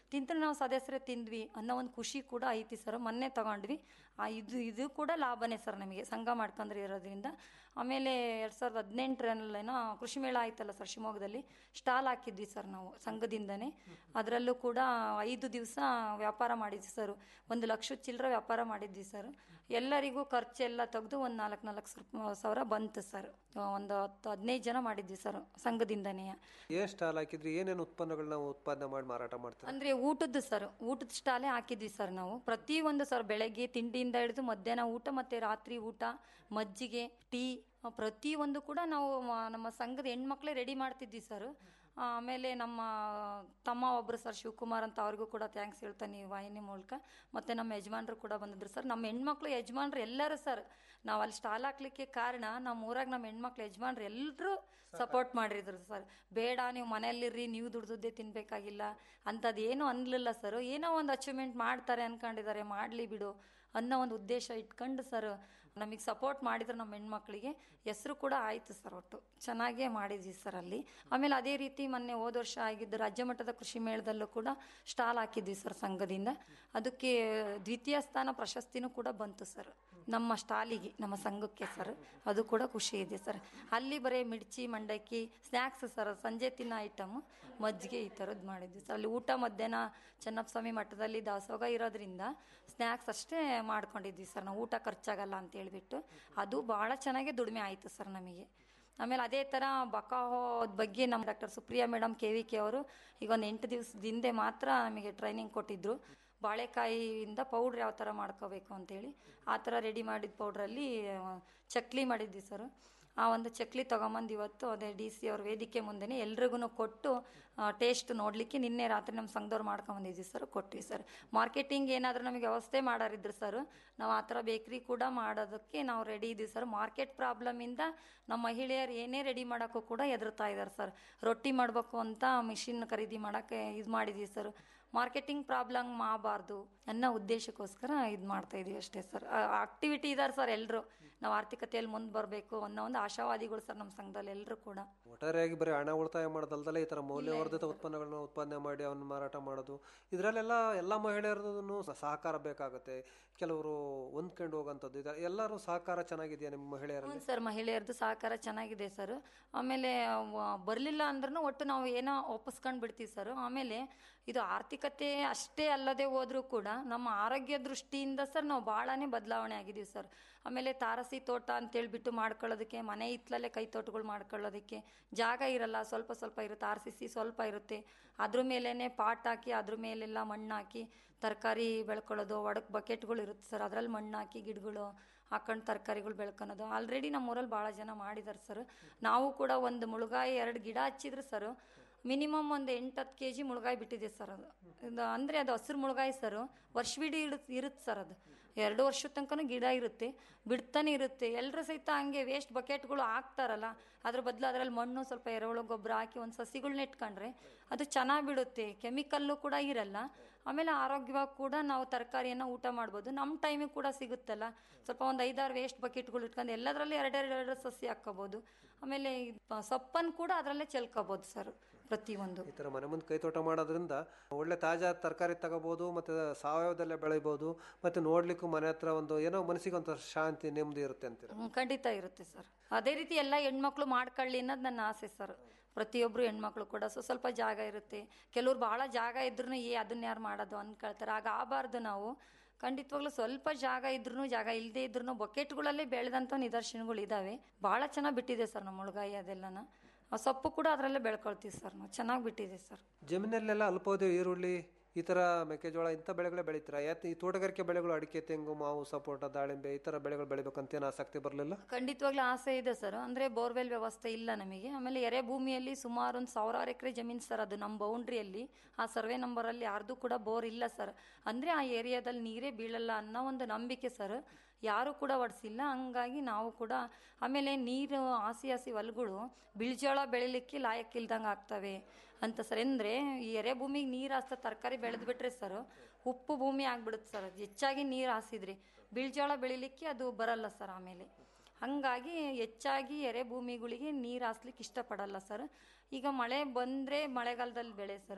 ತಿಂದ್ರೆ ನಾವು ಸದಸ್ಯರೇ ತಿಂದ್ವಿ ಅನ್ನೋ ಒಂದು ಖುಷಿ ಕೂಡ ಐತಿ ಸರ್ ಮೊನ್ನೆ ತಗೊಂಡ್ವಿ ಆ, ಇದು ಇದು ಕೂಡ ಲಾಭನೇ ಸರ್ ನಮಗೆ ಸಂಘ ಮಾಡ್ಕೊಂಡ್ರೆ ಇರೋದ್ರಿಂದ ಆಮೇಲೆ ಎರಡು ಸಾವಿರದ ಹದಿನೆಂಟರಲ್ಲೇನೋ ಕೃಷಿ ಮೇಳ ಆಯ್ತಲ್ಲ ಸರ್ ಶಿವಮೊಗ್ಗದಲ್ಲಿ ಸ್ಟಾಲ್ ಹಾಕಿದ್ವಿ ಸರ್ ನಾವು ಸಂಘದಿಂದನೇ ಅದರಲ್ಲೂ ಕೂಡ ಐದು ದಿವಸ ವ್ಯಾಪಾರ ಮಾಡಿದ್ವಿ ಸರ್ ಒಂದು ಲಕ್ಷ ಚಿಲ್ಲರೆ ವ್ಯಾಪಾರ ಮಾಡಿದ್ವಿ ಸರ್ ಎಲ್ಲರಿಗೂ ಖರ್ಚೆಲ್ಲ ತೆಗೆದು ಒಂದು ನಾಲ್ಕು ನಾಲ್ಕು ಸಾವಿರ ಸಾವಿರ ಬಂತು ಸರ್ ಒಂದು ಹತ್ತು ಹದಿನೈದು ಜನ ಮಾಡಿದ್ವಿ ಸರ್ ಸಂಘದಿಂದನೇ ಏನ್ ಸ್ಟಾಲ್ ಹಾಕಿದ್ರಿ ಏನೇನು ಉತ್ಪನ್ನಗಳನ್ನ ಉತ್ಪಾದನೆ ಮಾಡಿ ಮಾರಾಟ ಮಾಡ್ತಾರೆ ಅಂದ್ರೆ ಊಟದ್ದು ಸರ್ ಊಟದ ಸ್ಟಾಲೇ ಹಾಕಿದ್ವಿ ಸರ್ ನಾವು ಪ್ರತಿಯೊಂದು ಸರ್ ಬೆಳಗ್ಗೆ ತಿಂಡಿಯಿಂದ ಹಿಡಿದು ಮಧ್ಯಾಹ್ನ ಊಟ ಮತ್ತೆ ರಾತ್ರಿ ಊಟ ಮಜ್ಜಿಗೆ ಟೀ ಆ, ಪ್ರತಿಯೊಂದು ಕೂಡ ನಾವು ಮ- ನಮ್ಮ ಸಂಘದ ಹೆಣ್ಮಕ್ಳೇ ರೆಡಿ ಮಾಡ್ತಿದ್ವಿ ಸರ್ ಆಮೇಲೆ ನಮ್ಮ ತಮ್ಮ ಒಬ್ರು ಸರ್ ಶಿವಕುಮಾರ್ ಅಂತ ಅವ್ರಿಗೂ ಕೂಡ ಥ್ಯಾಂಕ್ಸ್ ಹೇಳ್ತಾನೆ ಈ ವಾಹಿನಿ ಮೂಲಕ ಮತ್ತೆ ನಮ್ಮ ಯಜಮಾನ್ರು ಕೂಡ ಬಂದಿದ್ರು ಸರ್ ನಮ್ಮ ಹೆಣ್ಮಕ್ಳು ಯಜಮಾನ್ರು ಎಲ್ಲರೂ ಸರ್ ನಾವು ಅಲ್ಲಿ ಸ್ಟಾಲ್ ಹಾಕ್ಲಿಕ್ಕೆ ಕಾರಣ ನಮ್ಮ ಊರಾಗ ನಮ್ಮ ಹೆಣ್ಮಕ್ಳು ಯಜಮಾನ್ರು ಎಲ್ಲರೂ ಸಪೋರ್ಟ್ ಮಾಡಿದ್ರು ಸರ್ ಬೇಡ ನೀವು ಮನೆಯಲ್ಲಿರ್ರಿ ನೀವು ದುಡ್ದದ್ದೇ ತಿನ್ಬೇಕಾಗಿಲ್ಲ ಅಂಥದ್ದು ಏನೂ ಅನ್ಲಿಲ್ಲ ಸರ್ ಏನೋ ಒಂದು ಅಚೀವ್ಮೆಂಟ್ ಮಾಡ್ತಾರೆ ಅನ್ಕೊಂಡಿದ್ದಾರೆ ಮಾಡಲಿ ಬಿಡು ಅನ್ನೋ ಒಂದು ಉದ್ದೇಶ ಇಟ್ಕೊಂಡು ಸರ್ ನಮಗೆ ಸಪೋರ್ಟ್ ಮಾಡಿದ್ರು ನಮ್ಮ ಹೆಣ್ಮಕ್ಳಿಗೆ ಹೆಸರು ಕೂಡ ಆಯಿತು ಸರ್ ಒಟ್ಟು ಚೆನ್ನಾಗೇ ಮಾಡಿದ್ವಿ ಸರ್ ಅಲ್ಲಿ ಆಮೇಲೆ ಅದೇ ರೀತಿ ಮೊನ್ನೆ ಹೋದ ವರ್ಷ ಆಗಿದ್ದು ರಾಜ್ಯ ಮಟ್ಟದ ಕೃಷಿ ಮೇಳದಲ್ಲೂ ಕೂಡ ಸ್ಟಾಲ್ ಹಾಕಿದ್ವಿ ಸರ್ ಸಂಘದಿಂದ ಅದಕ್ಕೆ ದ್ವಿತೀಯ ಸ್ಥಾನ ಪ್ರಶಸ್ತಿನೂ ಕೂಡ ಬಂತು ಸರ್ ನಮ್ಮ ಸ್ಟಾಲಿಗೆ ನಮ್ಮ ಸಂಘಕ್ಕೆ ಸರ್ ಅದು ಕೂಡ ಖುಷಿ ಇದೆ ಸರ್ ಅಲ್ಲಿ ಬರೀ ಮಿರ್ಚಿ ಮಂಡಕ್ಕಿ ಸ್ನ್ಯಾಕ್ಸ್ ಸರ್ ಸಂಜೆ ತಿನ್ನೋ ಐಟಮ್ ಮಜ್ಜಿಗೆ ಈ ಥರದ್ದು ಮಾಡಿದ್ವಿ ಸರ್ ಅಲ್ಲಿ ಊಟ ಮಧ್ಯಾಹ್ನ ಚೆನ್ನಪ್ಪ ಸ್ವಾಮಿ ಮಠದಲ್ಲಿ ದಾಸೋಗ ಇರೋದ್ರಿಂದ ಸ್ನ್ಯಾಕ್ಸ್ ಅಷ್ಟೇ ಮಾಡ್ಕೊಂಡಿದ್ವಿ ಸರ್ ನಾವು ಊಟ ಖರ್ಚಾಗಲ್ಲ ಅಂತ ಹೇಳ್ಬಿಟ್ಟು ಅದು ಭಾಳ ಚೆನ್ನಾಗಿ ದುಡಿಮೆ ಆಯಿತು ಸರ್ ನಮಗೆ ಆಮೇಲೆ ಅದೇ ಥರ ಬಕಾಹೋದ ಬಗ್ಗೆ ನಮ್ಮ doctor Supriya madam K V K ಅವರು ಈಗ ಒಂದು ಎಂಟು ದಿವಸದ ಹಿಂದೆ ಮಾತ್ರ ನಮಗೆ ಟ್ರೈನಿಂಗ್ ಕೊಟ್ಟಿದ್ರು ಬಾಳೆಕಾಯಿಯಿಂದ ಪೌಡ್ರ್ ಯಾವ ಥರ ಮಾಡ್ಕೋಬೇಕು ಅಂತೇಳಿ ಆ ಥರ ರೆಡಿ ಮಾಡಿದ ಪೌಡ್ರಲ್ಲಿ ಚಕ್ಲಿ ಮಾಡಿದ್ವಿ ಸರ್ ಆ ಒಂದು ಚಕ್ಲಿ ತೊಗೊಂಬಂದು ಇವತ್ತು ಅದೇ ಡಿ ಸಿ ಅವ್ರ ವೇದಿಕೆ ಮುಂದೆನೇ ಎಲ್ರಿಗೂ ಕೊಟ್ಟು ಟೇಸ್ಟ್ ನೋಡಲಿಕ್ಕೆ ನಿನ್ನೆ ರಾತ್ರಿ ನಮ್ಮ ಸಂಘದವ್ರು ಮಾಡ್ಕೊಂಬಂದಿದ್ವಿ ಸರ್ ಕೊಟ್ವಿ ಸರ್ ಮಾರ್ಕೆಟಿಂಗ್ ಏನಾದರೂ ನಮಗೆ ವ್ಯವಸ್ಥೆ ಮಾಡೋರಿದ್ರು ಸರ್ ನಾವು ಆ ಥರ ಬೇಕ್ರಿ ಕೂಡ ಮಾಡೋದಕ್ಕೆ ನಾವು ರೆಡಿ ಇದ್ದೀವಿ ಸರ್ ಮಾರ್ಕೆಟ್ ಪ್ರಾಬ್ಲಮಿಂದ ನಮ್ಮ ಮಹಿಳೆಯರು ಏನೇ ರೆಡಿ ಮಾಡೋಕ್ಕೂ ಕೂಡ ಹೆದರ್ತಾ ಇದ್ದಾರೆ ಸರ್ ರೊಟ್ಟಿ ಮಾಡಬೇಕು ಅಂತ ಮಿಷಿನ್ ಖರೀದಿ ಮಾಡೋಕ್ಕೆ ಇದು ಮಾಡಿದ್ವಿ ಸರ್ ಮಾರ್ಕೆಟಿಂಗ್ ಪ್ರಾಬ್ಲಮ್ ಮಾಡಬಾರ್ದು ಅನ್ನೋ ಉದ್ದೇಶಕ್ಕೋಸ್ಕರ ಇದು ಮಾಡ್ತಾ ಇದೀವಿ ಅಷ್ಟೇ ಸರ್ ಆಕ್ಟಿವಿಟಿ ಇದ್ದಾರೆ ಸರ್ ಎಲ್ಲರೂ ನಾವು ಆರ್ಥಿಕತೆಯಲ್ಲಿ ಮುಂದೆ ಬರಬೇಕು ಅನ್ನೋ ಒಂದು ಆಶಾವಾದಿಗಳು ಸರ್ ನಮ್ಮ ಸಂಘದಲ್ಲಿ ಎಲ್ಲರೂ ಕೂಡ ಒಟ್ಟಾರೆಯಾಗಿ ಬರೀ ಹಣ ಉಳಿತಾಯ ಮಾಡೋದಲ್ದಲ್ಲ ಈ ತರ ಮೌಲ್ಯವರ್ಧಿತ ಉತ್ಪನ್ನಗಳನ್ನ ಉತ್ಪಾದನೆ ಮಾಡಿ ಅವನ್ನ ಮಾರಾಟ ಮಾಡೋದು ಇದರಲ್ಲೆಲ್ಲ ಎಲ್ಲ ಮಹಿಳೆಯರನ್ನು ಸಹಕಾರ ಬೇಕಾಗುತ್ತೆ ಕೆಲವರು ಹೊಂದ್ಕೊಂಡು ಹೋಗೋಂಥದ್ದು ಇದು ಎಲ್ಲರೂ ಸಹಕಾರ ಚೆನ್ನಾಗಿದೆಯಾ ನಿಮ್ಮ ಮಹಿಳೆಯರಲ್ಲಿ ಹ್ಞೂ ಸರ್ ಮಹಿಳೆಯರದ್ದು ಸಹಕಾರ ಚೆನ್ನಾಗಿದೆ ಸರ್ ಆಮೇಲೆ ಬರಲಿಲ್ಲ ಅಂದ್ರೂ ಒಟ್ಟು ನಾವು ಏನೋ ಒಪ್ಪಿಸ್ಕೊಂಡು ಬಿಡ್ತೀವಿ ಸರ್ ಆಮೇಲೆ ಇದು ಆರ್ಥಿಕತೆ ಅಷ್ಟೇ ಅಲ್ಲದೆ ಹೋದ್ರೂ ಕೂಡ ನಮ್ಮ ಆರೋಗ್ಯ ದೃಷ್ಟಿಯಿಂದ ಸರ್ ನಾವು ಭಾಳನೇ ಬದಲಾವಣೆ ಆಗಿದ್ದೀವಿ ಸರ್ ಆಮೇಲೆ ತಾರಸಿ ತೋಟ ಅಂತೇಳ್ಬಿಟ್ಟು ಮಾಡ್ಕೊಳ್ಳೋದಕ್ಕೆ ಮನೆ ಹಿತ್ತಲಲ್ಲೇ ಕೈ ತೋಟಗಳು ಮಾಡ್ಕೊಳ್ಳೋದಕ್ಕೆ ಜಾಗ ಇರಲ್ಲ ಸ್ವಲ್ಪ ಸ್ವಲ್ಪ ಇರುತ್ತೆ ಆರ್ ಸಿ ಸಿ ಸ್ವಲ್ಪ ಇರುತ್ತೆ ಅದ್ರ ಮೇಲೇ ಪಾಟ್ ಹಾಕಿ ಅದ್ರ ಮೇಲೆಲ್ಲ ಮಣ್ಣು ಹಾಕಿ ತರಕಾರಿ ಬೆಳ್ಕೊಳ್ಳೋದು ಒಡಕ್ ಬಕೆಟ್ಗಳು ಇರುತ್ತೆ ಸರ್ ಅದರಲ್ಲಿ ಮಣ್ಣು ಹಾಕಿ ಗಿಡಗಳು ಹಾಕೊಂಡು ತರಕಾರಿಗಳು ಬೆಳ್ಕೊಳೋದು ಆಲ್ರೆಡಿ ನಮ್ಮ ಊರಲ್ಲಿ ಭಾಳ ಜನ ಮಾಡಿದ್ದಾರೆ ಸರ್ ನಾವು ಕೂಡ ಒಂದು ಮುಳುಗಾಯಿ ಎರಡು ಗಿಡ ಹಚ್ಚಿದ್ರೆ ಸರ್ ಮಿನಿಮಮ್ ಒಂದು ಎಂಟು ಹತ್ತು ಕೆ ಜಿ ಮುಳುಗಾಯಿ ಬಿಟ್ಟಿದೆ ಸರ್ ಅದು ಇದು ಅಂದರೆ ಅದು ಹಸಿರು ಮುಳುಗಾಯಿ ಸರ್ ವರ್ಷವಿಡೀ ಇರುತ್ತೆ ಇರುತ್ತೆ ಸರ್ ಅದು ಎರಡು ವರ್ಷದ ತನಕನೂ ಗಿಡ ಇರುತ್ತೆ ಬಿಡ್ತಾನೆ ಇರುತ್ತೆ ಎಲ್ಲರೂ ಸಹಿತ ಹಂಗೆ ವೇಸ್ಟ್ ಬಕೆಟ್ಗಳು ಹಾಕ್ತಾರಲ್ಲ ಅದ್ರ ಬದಲು ಅದರಲ್ಲಿ ಮಣ್ಣು ಸ್ವಲ್ಪ ಎರೆಹುಳು ಗೊಬ್ಬರ ಹಾಕಿ ಒಂದು ಸಸಿಗಳ್ನ ಇಟ್ಕೊಂಡ್ರೆ ಅದು ಚೆನ್ನಾಗಿ ಬಿಡುತ್ತೆ ಕೆಮಿಕಲ್ಲು ಕೂಡ ಇರಲ್ಲ ಆಮೇಲೆ ಆರೋಗ್ಯವಾಗಿ ಕೂಡ ನಾವು ತರಕಾರಿಯನ್ನು ಊಟ ಮಾಡ್ಬೋದು ನಮ್ಮ ಟೈಮಿಗೆ ಕೂಡ ಸಿಗುತ್ತಲ್ಲ ಸ್ವಲ್ಪ ಒಂದು ಐದಾರು ವೇಸ್ಟ್ ಬಕೆಟ್ಗಳು ಇಟ್ಕೊಂಡು ಎಲ್ಲದರಲ್ಲಿ ಎರಡೆರಡು ಎರಡು ಸಸಿ ಹಾಕ್ಕೋಬೋದು ಆಮೇಲೆ ಸೊಪ್ಪನ್ನು ಕೂಡ ಅದರಲ್ಲೇ ಚೆಲ್ಕೋಬೋದು ಸರ್ ಪ್ರತಿಯೊಂದು ಈ ತರ ಮನೆ ಮುಂದೆ ಕೈ ತೋಟ ಮಾಡೋದ್ರಿಂದ ಒಳ್ಳೆ ತಾಜಾ ತರಕಾರಿ ತಗೋಬಹುದು ಮತ್ತೆ ಸಾವಯವದಲ್ಲೇ ಬೆಳಿಬಹುದು ಮತ್ತೆ ನೋಡ್ಲಿಕ್ಕೂ ಮನೆ ಹತ್ರ ಒಂದು ಏನೋ ಮನಸ್ಸಿಗೆ ಒಂದು ಶಾಂತಿ ನೆಮ್ಮದಿ ಇರುತ್ತೆ ಅಂತೀರ ಹ್ಮ್, ಖಂಡಿತ ಇರುತ್ತೆ ಸರ್ ಅದೇ ರೀತಿ ಎಲ್ಲ ಹೆಣ್ಮಕ್ಳು ಮಾಡ್ಕೊಳ್ಳಿ ಅನ್ನೋದು ನನ್ನ ಆಸೆ ಸರ್ ಪ್ರತಿಯೊಬ್ಬರು ಹೆಣ್ಮಕ್ಳು ಕೂಡ ಸೊ ಸ್ವಲ್ಪ ಜಾಗ ಇರುತ್ತೆ ಕೆಲವ್ರು ಭಾಳ ಜಾಗ ಇದ್ರೂ ಏ ಅದನ್ನ ಯಾರು ಮಾಡೋದು ಅನ್ಕೊಳ್ತಾರೆ ಆಗ ಆಗಬಾರ್ದು ನಾವು ಖಂಡಿತವಾಗ್ಲೂ ಸ್ವಲ್ಪ ಜಾಗ ಇದ್ರೂ ಜಾಗ ಇಲ್ಲದೆ ಇದ್ರೂ ಬಕೆಟ್ಗಳಲ್ಲೇ ಬೆಳೆದಂಥ ನಿದರ್ಶನಗಳು ಇದ್ದಾವೆ ಭಾಳ ಚೆನ್ನಾಗಿ ಬಿಟ್ಟಿದೆ ಸರ್ ನಮ್ಮ ಮುಳುಗಾಯಿ ಅದೆಲ್ಲನ ಆ ಸೊಪ್ಪು ಕೂಡ ಅದರಲ್ಲೇ ಬೆಳ್ಕೊಳ್ತೀವಿ ಸರ್ ನಾವು ಚೆನ್ನಾಗಿ ಬಿಟ್ಟಿದೆ ಸರ್ ಜಮೀನಲ್ಲೆಲ್ಲ ಅಲ್ಪಾವಧಿ ಈರುಳ್ಳಿ ಈ ತರ ಮೆಕ್ಕೆಜೋಳ ಇಂಥ ಬೆಳೆಗಳೇ ಬೆಳಿತೀರಾ ಯಾಕೆ ಈ ತೋಟಗಾರಿಕೆ ಬೆಳೆಗಳು ಅಡಿಕೆ ತೆಂಗು ಮಾವು ಸಪೋಟ ದಾಳಿಂಬೆ ಈ ತರ ಬೆಳೆಗಳು ಬೆಳಿಬೇಕಂತ ಏನು ಆಸಕ್ತಿ ಬರಲಿಲ್ಲ ಖಂಡಿತವಾಗ್ಲೂ ಆಸೆ ಇದೆ ಸರ್ ಅಂದರೆ ಬೋರ್ವೆಲ್ ವ್ಯವಸ್ಥೆ ಇಲ್ಲ ನಮಗೆ ಆಮೇಲೆ ಎರೆ ಭೂಮಿಯಲ್ಲಿ ಸುಮಾರು ಒಂದು ಸಾವಿರಾರು ಎಕರೆ ಜಮೀನು ಸರ್ ಅದು ನಮ್ಮ ಬೌಂಡ್ರಿಯಲ್ಲಿ ಆ ಸರ್ವೆ ನಂಬರಲ್ಲಿ ಯಾರ್ದು ಕೂಡ ಬೋರ್ ಇಲ್ಲ ಸರ್ ಅಂದರೆ ಆ ಏರಿಯಾದಲ್ಲಿ ನೀರೇ ಬೀಳಲ್ಲ ಅನ್ನೋ ಒಂದು ನಂಬಿಕೆ ಸರ್ ಯಾರು ಕೂಡ ಒಡಿಸಿಲ್ಲ ಹಂಗಾಗಿ ನಾವು ಕೂಡ ಆಮೇಲೆ ನೀರು ಆಸಿ ಆಸಿ ಹೊಲಗಳು ಬಿಳ್ಜೋಳ ಬೆಳಿಲಿಕ್ಕೆ ಲಾಯಕ್ಕಿಲ್ದಂಗೆ ಆಗ್ತವೆ ಅಂತ ಸರ್ ಅಂದರೆ ಈ ಎರೆ ಭೂಮಿಗೆ ನೀರು ಹಾಸ್ತಾ ತರಕಾರಿ ಬೆಳೆದು ಬಿಟ್ರೆ ಸರ್ ಉಪ್ಪು ಭೂಮಿ ಆಗ್ಬಿಡುತ್ತೆ ಸರ್ ಹೆಚ್ಚಾಗಿ ನೀರು ಹಾಸಿದ್ರಿ ಬಿಳ್ಜೋಳ ಬೆಳಿಲಿಕ್ಕೆ ಅದು ಬರಲ್ಲ ಸರ್ ಆಮೇಲೆ ಹಾಗಾಗಿ ಹೆಚ್ಚಾಗಿ ಎರೆ ಭೂಮಿಗಳಿಗೆ ನೀರು ಹಾಸ್ಲಿಕ್ಕೆ ಇಷ್ಟಪಡಲ್ಲ ಸರ್ ಈಗ ಮಳೆ ಬಂದರೆ ಮಳೆಗಾಲದಲ್ಲಿ ಬೆಳೆ ಸರ್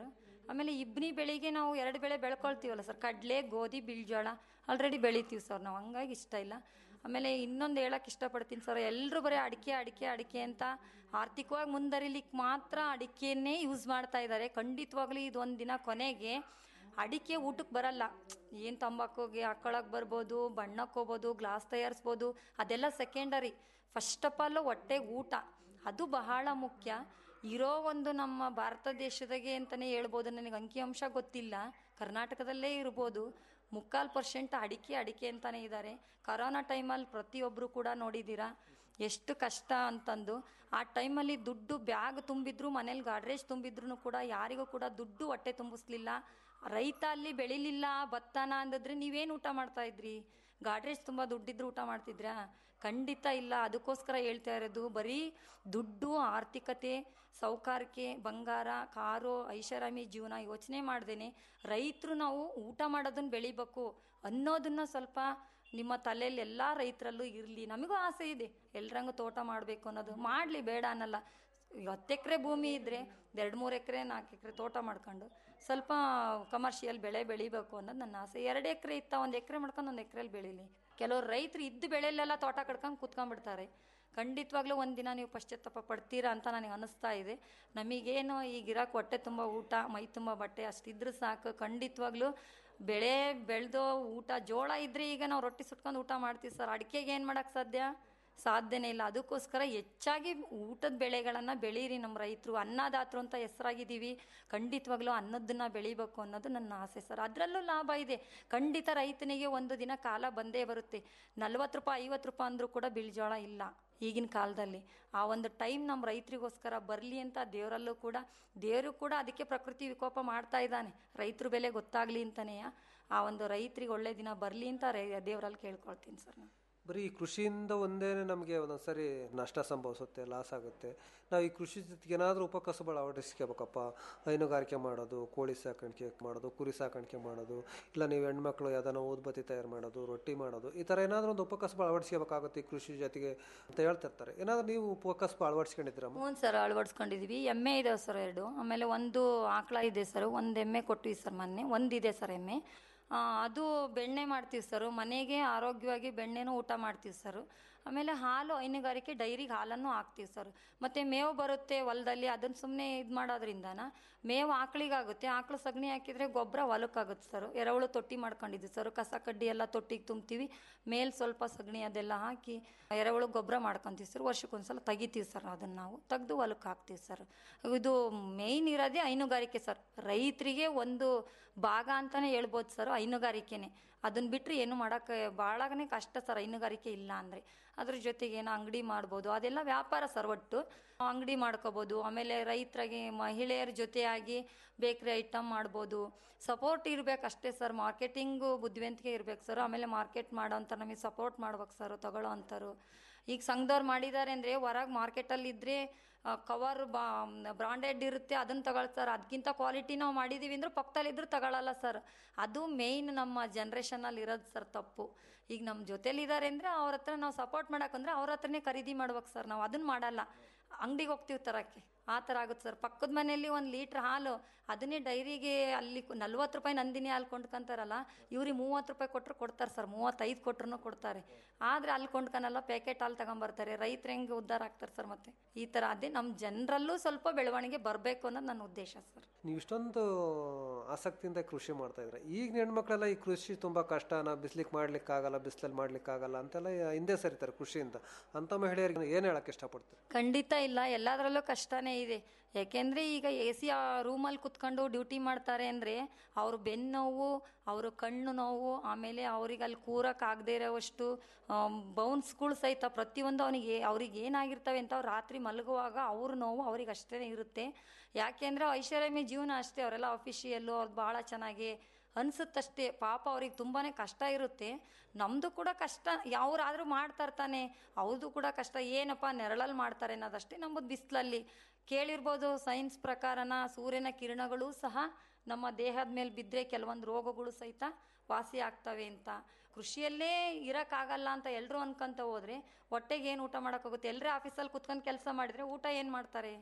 ಆಮೇಲೆ ಇಬ್ನಿ ಬೆಳೆಗೆ ನಾವು ಎರಡು ಬೆಳೆ ಬೆಳ್ಕೊಳ್ತೀವಲ್ಲ ಸರ್ ಕಡಲೆ ಗೋಧಿ ಬಿಳ್ಜೋಳ ಆಲ್ರೆಡಿ ಬೆಳಿತೀವಿ ಸರ್ ನಾವು ಹಂಗಾಗಿ ಇಷ್ಟ ಇಲ್ಲ ಆಮೇಲೆ ಇನ್ನೊಂದು ಹೇಳಕ್ಕೆ ಇಷ್ಟಪಡ್ತೀನಿ ಸರ್ ಎಲ್ಲರೂ ಬರೀ ಅಡಿಕೆ ಅಡಿಕೆ ಅಡಿಕೆ ಅಂತ ಆರ್ಥಿಕವಾಗಿ ಮುಂದರಿಲಿಕ್ಕೆ ಮಾತ್ರ ಅಡಿಕೆಯನ್ನೇ ಯೂಸ್ ಮಾಡ್ತಾ ಇದ್ದಾರೆ ಖಂಡಿತವಾಗ್ಲೂ ಇದು ಒಂದು ದಿನ ಕೊನೆಗೆ ಅಡಿಕೆ ಊಟಕ್ಕೆ ಬರಲ್ಲ ಏನು ತಂಬಾಕುಗೆ ಹಾಕೊಳಕ್ಕೆ ಬರ್ಬೋದು ಬಣ್ಣಕ್ಕೆ ಹೋಗ್ಬೋದು ಗ್ಲಾಸ್ ತಯಾರಿಸ್ಬೋದು ಅದೆಲ್ಲ ಸೆಕೆಂಡರಿ ಫಸ್ಟ್ ಆಫ್ ಆಲ್ ಹೊಟ್ಟೆಗೆ ಊಟ ಅದು ಬಹಳ ಮುಖ್ಯ ಇರೋ ಒಂದು ನಮ್ಮ ಭಾರತ ದೇಶದಾಗೆ ಅಂತಲೇ ಹೇಳ್ಬೋದು ನನಗೆ ಅಂಕಿಅಂಶ ಗೊತ್ತಿಲ್ಲ ಕರ್ನಾಟಕದಲ್ಲೇ ಇರ್ಬೋದು ಮುಕ್ಕಾಲು ಪರ್ಸೆಂಟ್ ಅಡಿಕೆ ಅಡಿಕೆ ಅಂತಲೇ ಇದ್ದಾರೆ ಕರೋನಾ ಟೈಮಲ್ಲಿ ಪ್ರತಿಯೊಬ್ಬರು ಕೂಡ ನೋಡಿದ್ದೀರಾ ಎಷ್ಟು ಕಷ್ಟ ಅಂತಂದು ಆ ಟೈಮಲ್ಲಿ ದುಡ್ಡು ಬ್ಯಾಗ್ ತುಂಬಿದ್ರು ಮನೇಲಿ ಗಾಡ್ರೇಜ್ ತುಂಬಿದ್ರು ಕೂಡ ಯಾರಿಗೂ ಕೂಡ ದುಡ್ಡು ಹೊಟ್ಟೆ ತುಂಬಿಸ್ಲಿಲ್ಲ ರೈತ ಅಲ್ಲಿ ಬೆಳಿಲಿಲ್ಲ ಭತ್ತನ ಅಂದಿದ್ರೆ ನೀವೇನು ಊಟ ಮಾಡ್ತಾ ಇದ್ರಿ ಗಾಡ್ರೇಜ್ ತುಂಬ ದುಡ್ಡಿದ್ರು ಊಟ ಮಾಡ್ತಿದ್ರಾ ಖಂಡಿತ ಇಲ್ಲ ಅದಕ್ಕೋಸ್ಕರ ಹೇಳ್ತಾ ಇರೋದು ಬರೀ ದುಡ್ಡು ಆರ್ಥಿಕತೆ ಸೌಕಾರಿಕೆ ಬಂಗಾರ ಕಾರು ಐಷಾರಾಮಿ ಜೀವನ ಯೋಚನೆ ಮಾಡ್ದೇನೆ ರೈತರು ನಾವು ಊಟ ಮಾಡೋದನ್ನ ಬೆಳಿಬೇಕು ಅನ್ನೋದನ್ನ ಸ್ವಲ್ಪ ನಿಮ್ಮ ತಲೆಯಲ್ಲಿ ಎಲ್ಲ ರೈತರಲ್ಲೂ ಇರಲಿ ನಮಗೂ ಆಸೆ ಇದೆ ಎಲ್ರಂಗೂ ತೋಟ ಮಾಡಬೇಕು ಅನ್ನೋದು ಮಾಡಲಿ ಬೇಡ ಅನ್ನಲ್ಲ ಹತ್ತು ಎಕರೆ ಭೂಮಿ ಇದ್ದರೆ ಎರಡು ಮೂರು ಎಕರೆ ನಾಲ್ಕು ಎಕರೆ ತೋಟ ಮಾಡ್ಕೊಂಡು ಸ್ವಲ್ಪ ಕಮರ್ಷಿಯಲ್ ಬೆಳೆ ಬೆಳಿಬೇಕು ಅನ್ನೋದು ನನ್ನ ಆಸೆ ಎರಡು ಎಕರೆ ಇತ್ತ ಒಂದು ಎಕರೆ ಮಾಡ್ಕೊಂಡು ಒಂದು ಎಕರೆಲಿ ಬೆಳೀಲಿ ಕೆಲವರು ರೈತರು ಇದ್ದು ಬೆಳೆಯಲ್ಲೆಲ್ಲ ತೋಟ ಕಡ್ಕೊಂಡು ಕೂತ್ಕೊಂಡ್ಬಿಡ್ತಾರೆ ಖಂಡಿತವಾಗ್ಲೂ ಒಂದಿನ ನೀವು ಪಶ್ಚಾತ್ತಾಪ ಪಡ್ತೀರಾ ಅಂತ ನನಗೆ ಅನ್ನಿಸ್ತಾ ಇದೆ ನಮಗೇನು ಈಗಿರೋಕೆ ಹೊಟ್ಟೆ ತುಂಬ ಊಟ ಮೈ ತುಂಬ ಬಟ್ಟೆ ಅಷ್ಟಿದ್ರೆ ಸಾಕು ಖಂಡಿತವಾಗ್ಲೂ ಬೆಳೆ ಬೆಳೆದೋ ಊಟ ಜೋಳ ಇದ್ರೆ ಈಗ ನಾವು ರೊಟ್ಟಿ ಸುಟ್ಕೊಂಡು ಊಟ ಮಾಡ್ತೀವಿ ಸರ್ ಅಡಿಕೆಗೆ ಏನು ಮಾಡೋಕ್ಕೆ ಸಾಧ್ಯ ಸಾಧ್ಯನೇ ಇಲ್ಲ ಅದಕ್ಕೋಸ್ಕರ ಹೆಚ್ಚಾಗಿ ಊಟದ ಬೆಳೆಗಳನ್ನು ಬೆಳೀರಿ ನಮ್ಮ ರೈತರು ಅನ್ನದಾತರು ಅಂತ ಹೆಸರಾಗಿದ್ದೀವಿ ಖಂಡಿತವಾಗ್ಲೂ ಅನ್ನದನ್ನ ಬೆಳಿಬೇಕು ಅನ್ನೋದು ನನ್ನ ಆಸೆ ಸರ್ ಅದರಲ್ಲೂ ಲಾಭ ಇದೆ ಖಂಡಿತ ರೈತನಿಗೆ ಒಂದು ದಿನ ಕಾಲ ಬಂದೇ ಬರುತ್ತೆ ನಲ್ವತ್ತು ರೂಪಾಯಿ ಐವತ್ತು ರೂಪಾಯಿ ಅಂದರೂ ಕೂಡ ಬಿಳ್ಜೋಳ ಇಲ್ಲ ಈಗಿನ ಕಾಲದಲ್ಲಿ ಆ ಒಂದು ಟೈಮ್ ನಮ್ಮ ರೈತರಿಗೋಸ್ಕರ ಬರಲಿ ಅಂತ ದೇವರಲ್ಲೂ ಕೂಡ ದೇವರು ಕೂಡ ಅದಕ್ಕೆ ಪ್ರಕೃತಿ ವಿಕೋಪ ಮಾಡ್ತಾ ಇದ್ದಾನೆ ರೈತರ ಬೆಲೆ ಗೊತ್ತಾಗಲಿ ಅಂತಲೇ ಆ ಒಂದು ರೈತರಿಗೆ ಒಳ್ಳೆ ದಿನ ಬರಲಿ ಅಂತ ರೈ ದೇವರಲ್ಲಿ ಕೇಳ್ಕೊಳ್ತೀನಿ ಸರ್ ನಾನು ಬರೀ ಈ ಕೃಷಿಯಿಂದ ಒಂದೇ ನಮಗೆ ಒಂದೊಂದ್ಸರಿ ನಷ್ಟ ಸಂಭವಿಸುತ್ತೆ ಲಾಸ್ ಆಗುತ್ತೆ ನಾವು ಈ ಕೃಷಿ ಜೊತೆಗೆ ಏನಾದರೂ ಉಪಕಸಬುಗಳು ಅಳವಡಿಸ್ಕೋಬೇಕಪ್ಪ ಹೈನುಗಾರಿಕೆ ಮಾಡೋದು ಕೋಳಿ ಸಾಕಾಣಿಕೆ ಮಾಡೋದು ಕುರಿ ಸಾಕಾಣಿಕೆ ಮಾಡೋದು ಇಲ್ಲ ನೀವು ಹೆಣ್ಮಕ್ಳು ಯಾವ್ದಾನ ಊದ್ಬತ್ತಿ ತಯಾರು ಮಾಡೋದು ರೊಟ್ಟಿ ಮಾಡೋದು ಈ ಥರ ಏನಾದರೂ ಒಂದು ಉಪಕಸಬು ಅಳವಡಿಸ್ಕೋಬೇಕಾಗುತ್ತೆ ಈ ಕೃಷಿ ಜೊತೆಗೆ ಅಂತ ಹೇಳ್ತಿರ್ತಾರೆ ಏನಾದರೂ ನೀವು ಉಪಕಸಬು ಅಳವಡಿಸ್ಕೊಂಡಿದ್ದೀರಮ್ಮ ಹ್ಞೂ ಸರ್ ಅಳವಡಿಸ್ಕೊಂಡಿದ್ದೀವಿ ಎಮ್ಮೆ ಇದಾವೆ ಸರ್ ಎರಡು ಆಮೇಲೆ ಒಂದು ಆಕಳ ಇದೆ ಸರ್ ಒಂದು ಎಮ್ಮೆ ಕೊಟ್ವಿ ಸರ್ ಮೊನ್ನೆ ಒಂದಿದೆ ಸರ್ ಎಮ್ಮೆ ಆ, ಅದು ಬೆಣ್ಣೆ ಮಾಡ್ತೀವಿ ಸರ್ ಮನೆಗೆ ಆರೋಗ್ಯವಾಗಿ ಬೆಣ್ಣೆನೂ ಊಟ ಮಾಡ್ತೀವಿ ಸರ್ ಆಮೇಲೆ ಹಾಲು ಹೈನುಗಾರಿಕೆ ಡೈರಿಗೆ ಹಾಲನ್ನು ಹಾಕ್ತೀವಿ ಸರ್ ಮತ್ತು ಮೇವು ಬರುತ್ತೆ ಹೊಲದಲ್ಲಿ ಅದನ್ನು ಸುಮ್ಮನೆ ಇದು ಮಾಡೋದ್ರಿಂದನ ಮೇವು ಆಕಳಿಗಾಗುತ್ತೆ ಆಕಳು ಸಗಣಿ ಹಾಕಿದರೆ ಗೊಬ್ಬರ ಹೊಲಕ್ಕಾಗುತ್ತೆ ಸರ್ ಎರೆಹುಳು ತೊಟ್ಟಿ ಮಾಡ್ಕೊಂಡಿದ್ವಿ ಸರ್ ಕಸ ಕಡ್ಡಿ ಎಲ್ಲ ತೊಟ್ಟಿಗೆ ತುಂಬ್ತೀವಿ ಮೇಲೆ ಸ್ವಲ್ಪ ಸಗಣಿ ಅದೆಲ್ಲ ಹಾಕಿ ಎರೆಹುಳು ಗೊಬ್ಬರ ಮಾಡ್ಕೊತೀವಿ ಸರ್ ವರ್ಷಕ್ಕೊಂದ್ಸಲ ತೆಗಿತೀವಿ ಸರ್ ಅದನ್ನು ನಾವು ತೆಗೆದು ಹೊಲಕ್ಕೆ ಹಾಕ್ತೀವಿ ಸರ್ ಇದು ಮೇಯ್ನ್ ಇರೋದೇ ಹೈನುಗಾರಿಕೆ ಸರ್ ರೈತರಿಗೆ ಒಂದು ಭಾಗ ಅಂತಲೇ ಹೇಳ್ಬೋದು ಸರ್ ಹೈನುಗಾರಿಕೆನೆ ಅದನ್ನ ಬಿಟ್ಟರೆ ಏನು ಮಾಡೋಕ್ಕೆ ಭಾಳನೇ ಕಷ್ಟ ಸರ್ ಹೈನುಗಾರಿಕೆ ಇಲ್ಲ ಅಂದರೆ ಅದ್ರ ಜೊತೆಗೆ ಏನೋ ಅಂಗಡಿ ಮಾಡ್ಬೋದು ಅದೆಲ್ಲ ವ್ಯಾಪಾರ ಸರ್ ಒಟ್ಟು ಅಂಗಡಿ ಮಾಡ್ಕೋಬೋದು ಆಮೇಲೆ ರೈತರಿಗೆ ಮಹಿಳೆಯರ ಜೊತೆಯಾಗಿ ಬೇಕ್ರಿ ಐಟಮ್ ಮಾಡ್ಬೋದು ಸಪೋರ್ಟ್ ಇರ್ಬೇಕು ಅಷ್ಟೇ ಸರ್ ಮಾರ್ಕೆಟಿಂಗು ಬುದ್ಧಿವಂತಿಕೆ ಇರ್ಬೇಕು ಸರ್ ಆಮೇಲೆ ಮಾರ್ಕೆಟ್ ಮಾಡೋಂಥ ನಮಗೆ ಸಪೋರ್ಟ್ ಮಾಡ್ಬೇಕು ಸರ್ ತಗೊಳ್ಳೋ ಅಂಥವ್ರು ಈಗ ಸಂಘದವ್ರು ಮಾಡಿದ್ದಾರೆ ಅಂದರೆ ಹೊರಗೆ ಮಾರ್ಕೆಟಲ್ಲಿ ಇದ್ದರೆ ಕವರ್ ಬಾ ಬ್ರಾಂಡೆಡ್ ಇರುತ್ತೆ ಅದನ್ನು ತಗೊಳ್ತಾರೆ ಅದಕ್ಕಿಂತ ಕ್ವಾಲಿಟಿ ನಾವು ಮಾಡಿದ್ದೀವಿ ಅಂದ್ರೆ ಪಕ್ಕದಲ್ಲಿದ್ದರೂ ತಗೊಳ್ಳಲ್ಲ ಸರ್ ಅದು ಮೇಯ್ನ್ ನಮ್ಮ ಜನ್ರೇಷನಲ್ಲಿ ಇರೋದು ಸರ್ ತಪ್ಪು ಈಗ ನಮ್ಮ ಜೊತೇಲಿದ್ದಾರೆ ಅಂದರೆ ಅವ್ರ ಹತ್ರ ನಾವು ಸಪೋರ್ಟ್ ಮಾಡೋಕ್ಕಂದ್ರೆ ಅವ್ರ ಹತ್ರನೇ ಖರೀದಿ ಮಾಡ್ಬೇಕು ಸರ್ ನಾವು ಅದನ್ನು ಮಾಡಲ್ಲ ಅಂಗಡಿಗೆ ಹೋಗ್ತೀವಿ ತರಕ್ಕೆ ಆ ಥರ ಆಗುತ್ತೆ ಸರ್ ಪಕ್ಕದ ಮನೆಯಲ್ಲಿ ಒಂದು ಲೀಟ್ರ್ ಹಾಲು ಅದನ್ನೇ ಡೈರಿಗೆ ಅಲ್ಲಿ ನಲ್ವತ್ತು ರೂಪಾಯಿ ನಂದಿನಿ ಹಾಲು ಕೊಂಡ್ಕೊಂತಾರಲ್ಲ ಇವ್ರಿಗೆ ಮೂವತ್ತು ರೂಪಾಯಿ ಕೊಟ್ಟರು ಕೊಡ್ತಾರೆ ಸರ್ ಮೂವತ್ತೈದು ಕೊಟ್ರು ಕೊಡ್ತಾರೆ ಆದರೆ ಅಲ್ಲಿ ಕೊಂಡ್ಕೊನಲ್ಲ ಪ್ಯಾಕೆಟ್ ಹಾಲು ತಗೊಂಬರ್ತಾರೆ ರೈತರು ಹೆಂಗೆ ಉದ್ಧಾರ ಆಗ್ತಾರೆ ಸರ್ ಮತ್ತೆ ಈ ಥರ ಅದೇ ನಮ್ಮ ಜನರಲ್ಲೂ ಸ್ವಲ್ಪ ಬೆಳವಣಿಗೆ ಬರಬೇಕು ಅನ್ನೋದು ನನ್ನ ಉದ್ದೇಶ ಸರ್ ನೀವು ಇಷ್ಟೊಂದು ಆಸಕ್ತಿಯಿಂದ ಕೃಷಿ ಮಾಡ್ತಾ ಇದ್ರೆ ಈಗ ಹೆಣ್ಮಕ್ಳೆಲ್ಲ ಈ ಕೃಷಿ ತುಂಬ ಕಷ್ಟನ ಬಿಸ್ಲಿಕ್ಕೆ ಮಾಡ್ಲಿಕ್ಕಾಗಲ್ಲ ಬಿಸಿಲಲ್ಲಿ ಮಾಡ್ಲಿಕ್ಕಾಗಲ್ಲ ಅಂತೆಲ್ಲ ಹಿಂದೆ ಸರಿತಾರೆ ಕೃಷಿಯಿಂದ ಅಂಥ ಮಹಿಳೆಯರಿಗೆ ಏನು ಹೇಳಕ್ಕೆ ಇಷ್ಟಪಡ್ತಾರೆ ಖಂಡಿತ ಇಲ್ಲ ಎಲ್ಲದರಲ್ಲೂ ಕಷ್ಟನೇ ಇದೆ ಯಾಕೆಂದರೆ ಈಗ ಎ ಸಿ ರೂಮಲ್ಲಿ ಕುತ್ಕೊಂಡು ಡ್ಯೂಟಿ ಮಾಡ್ತಾರೆ ಅಂದರೆ ಅವ್ರ ಬೆನ್ನು ನೋವು ಅವ್ರ ಕಣ್ಣು ನೋವು ಆಮೇಲೆ ಅವ್ರಿಗೆ ಅಲ್ಲಿ ಕೂರಕ್ಕಾಗದೇ ಇರೋವಷ್ಟು ಬೌನ್ಸ್ಗಳು ಸಹಿತ ಪ್ರತಿಯೊಂದು ಅವನಿಗೆ ಅವ್ರಿಗೆ ಏನಾಗಿರ್ತವೆ ಅಂತ ಅವ್ರು ರಾತ್ರಿ ಮಲಗುವಾಗ ಅವ್ರ ನೋವು ಅವ್ರಿಗೆ ಅಷ್ಟೇ ಇರುತ್ತೆ ಯಾಕೆಂದರೆ ಐಷಾರಾಮಿ ಜೀವನ ಅಷ್ಟೇ ಅವರೆಲ್ಲ ಅಫಿಷಿಯಲ್ಲು ಅವ್ರು ಭಾಳ ಚೆನ್ನಾಗಿ ಅನ್ಸುತ್ತಷ್ಟೇ ಪಾಪ ಅವ್ರಿಗೆ ತುಂಬಾ ಕಷ್ಟ ಇರುತ್ತೆ ನಮ್ಮದು ಕೂಡ ಕಷ್ಟ ಯಾವ್ರಾದ್ರೂ ಮಾಡ್ತಾ ಇರ್ತಾನೆ ಅವ್ರದ್ದು ಕೂಡ ಕಷ್ಟ ಏನಪ್ಪ ನೆರಳಲ್ಲಿ ಮಾಡ್ತಾರೆ ಅನ್ನೋದಷ್ಟೇ ನಮ್ಮದು ಬಿಸಿಲಲ್ಲಿ ಕೇಳಿರ್ಬೋದು ಸೈನ್ಸ್ ಪ್ರಕಾರನ ಸೂರ್ಯನ ಕಿರಣಗಳು ಸಹ ನಮ್ಮ ದೇಹದ ಮೇಲೆ ಬಿದ್ದರೆ ಕೆಲವೊಂದು ರೋಗಗಳು ಸಹಿತ ವಾಸಿ ಆಗ್ತವೆ ಅಂತ ಕೃಷಿಯಲ್ಲೇ ಇರೋಕ್ಕಾಗಲ್ಲ ಅಂತ ಎಲ್ಲರೂ ಅನ್ಕೊಂತ ಹೋದ್ರೆ ಹೊಟ್ಟೆಗೆ ಏನು ಊಟ ಮಾಡೋಕ್ಕಾಗುತ್ತೆ ಎಲ್ಲರೇ ಆಫೀಸಲ್ಲಿ ಕುತ್ಕೊಂಡು ಕೆಲಸ ಮಾಡಿದರೆ ಊಟ ಏನು ಮಾಡ್ತಾರೆ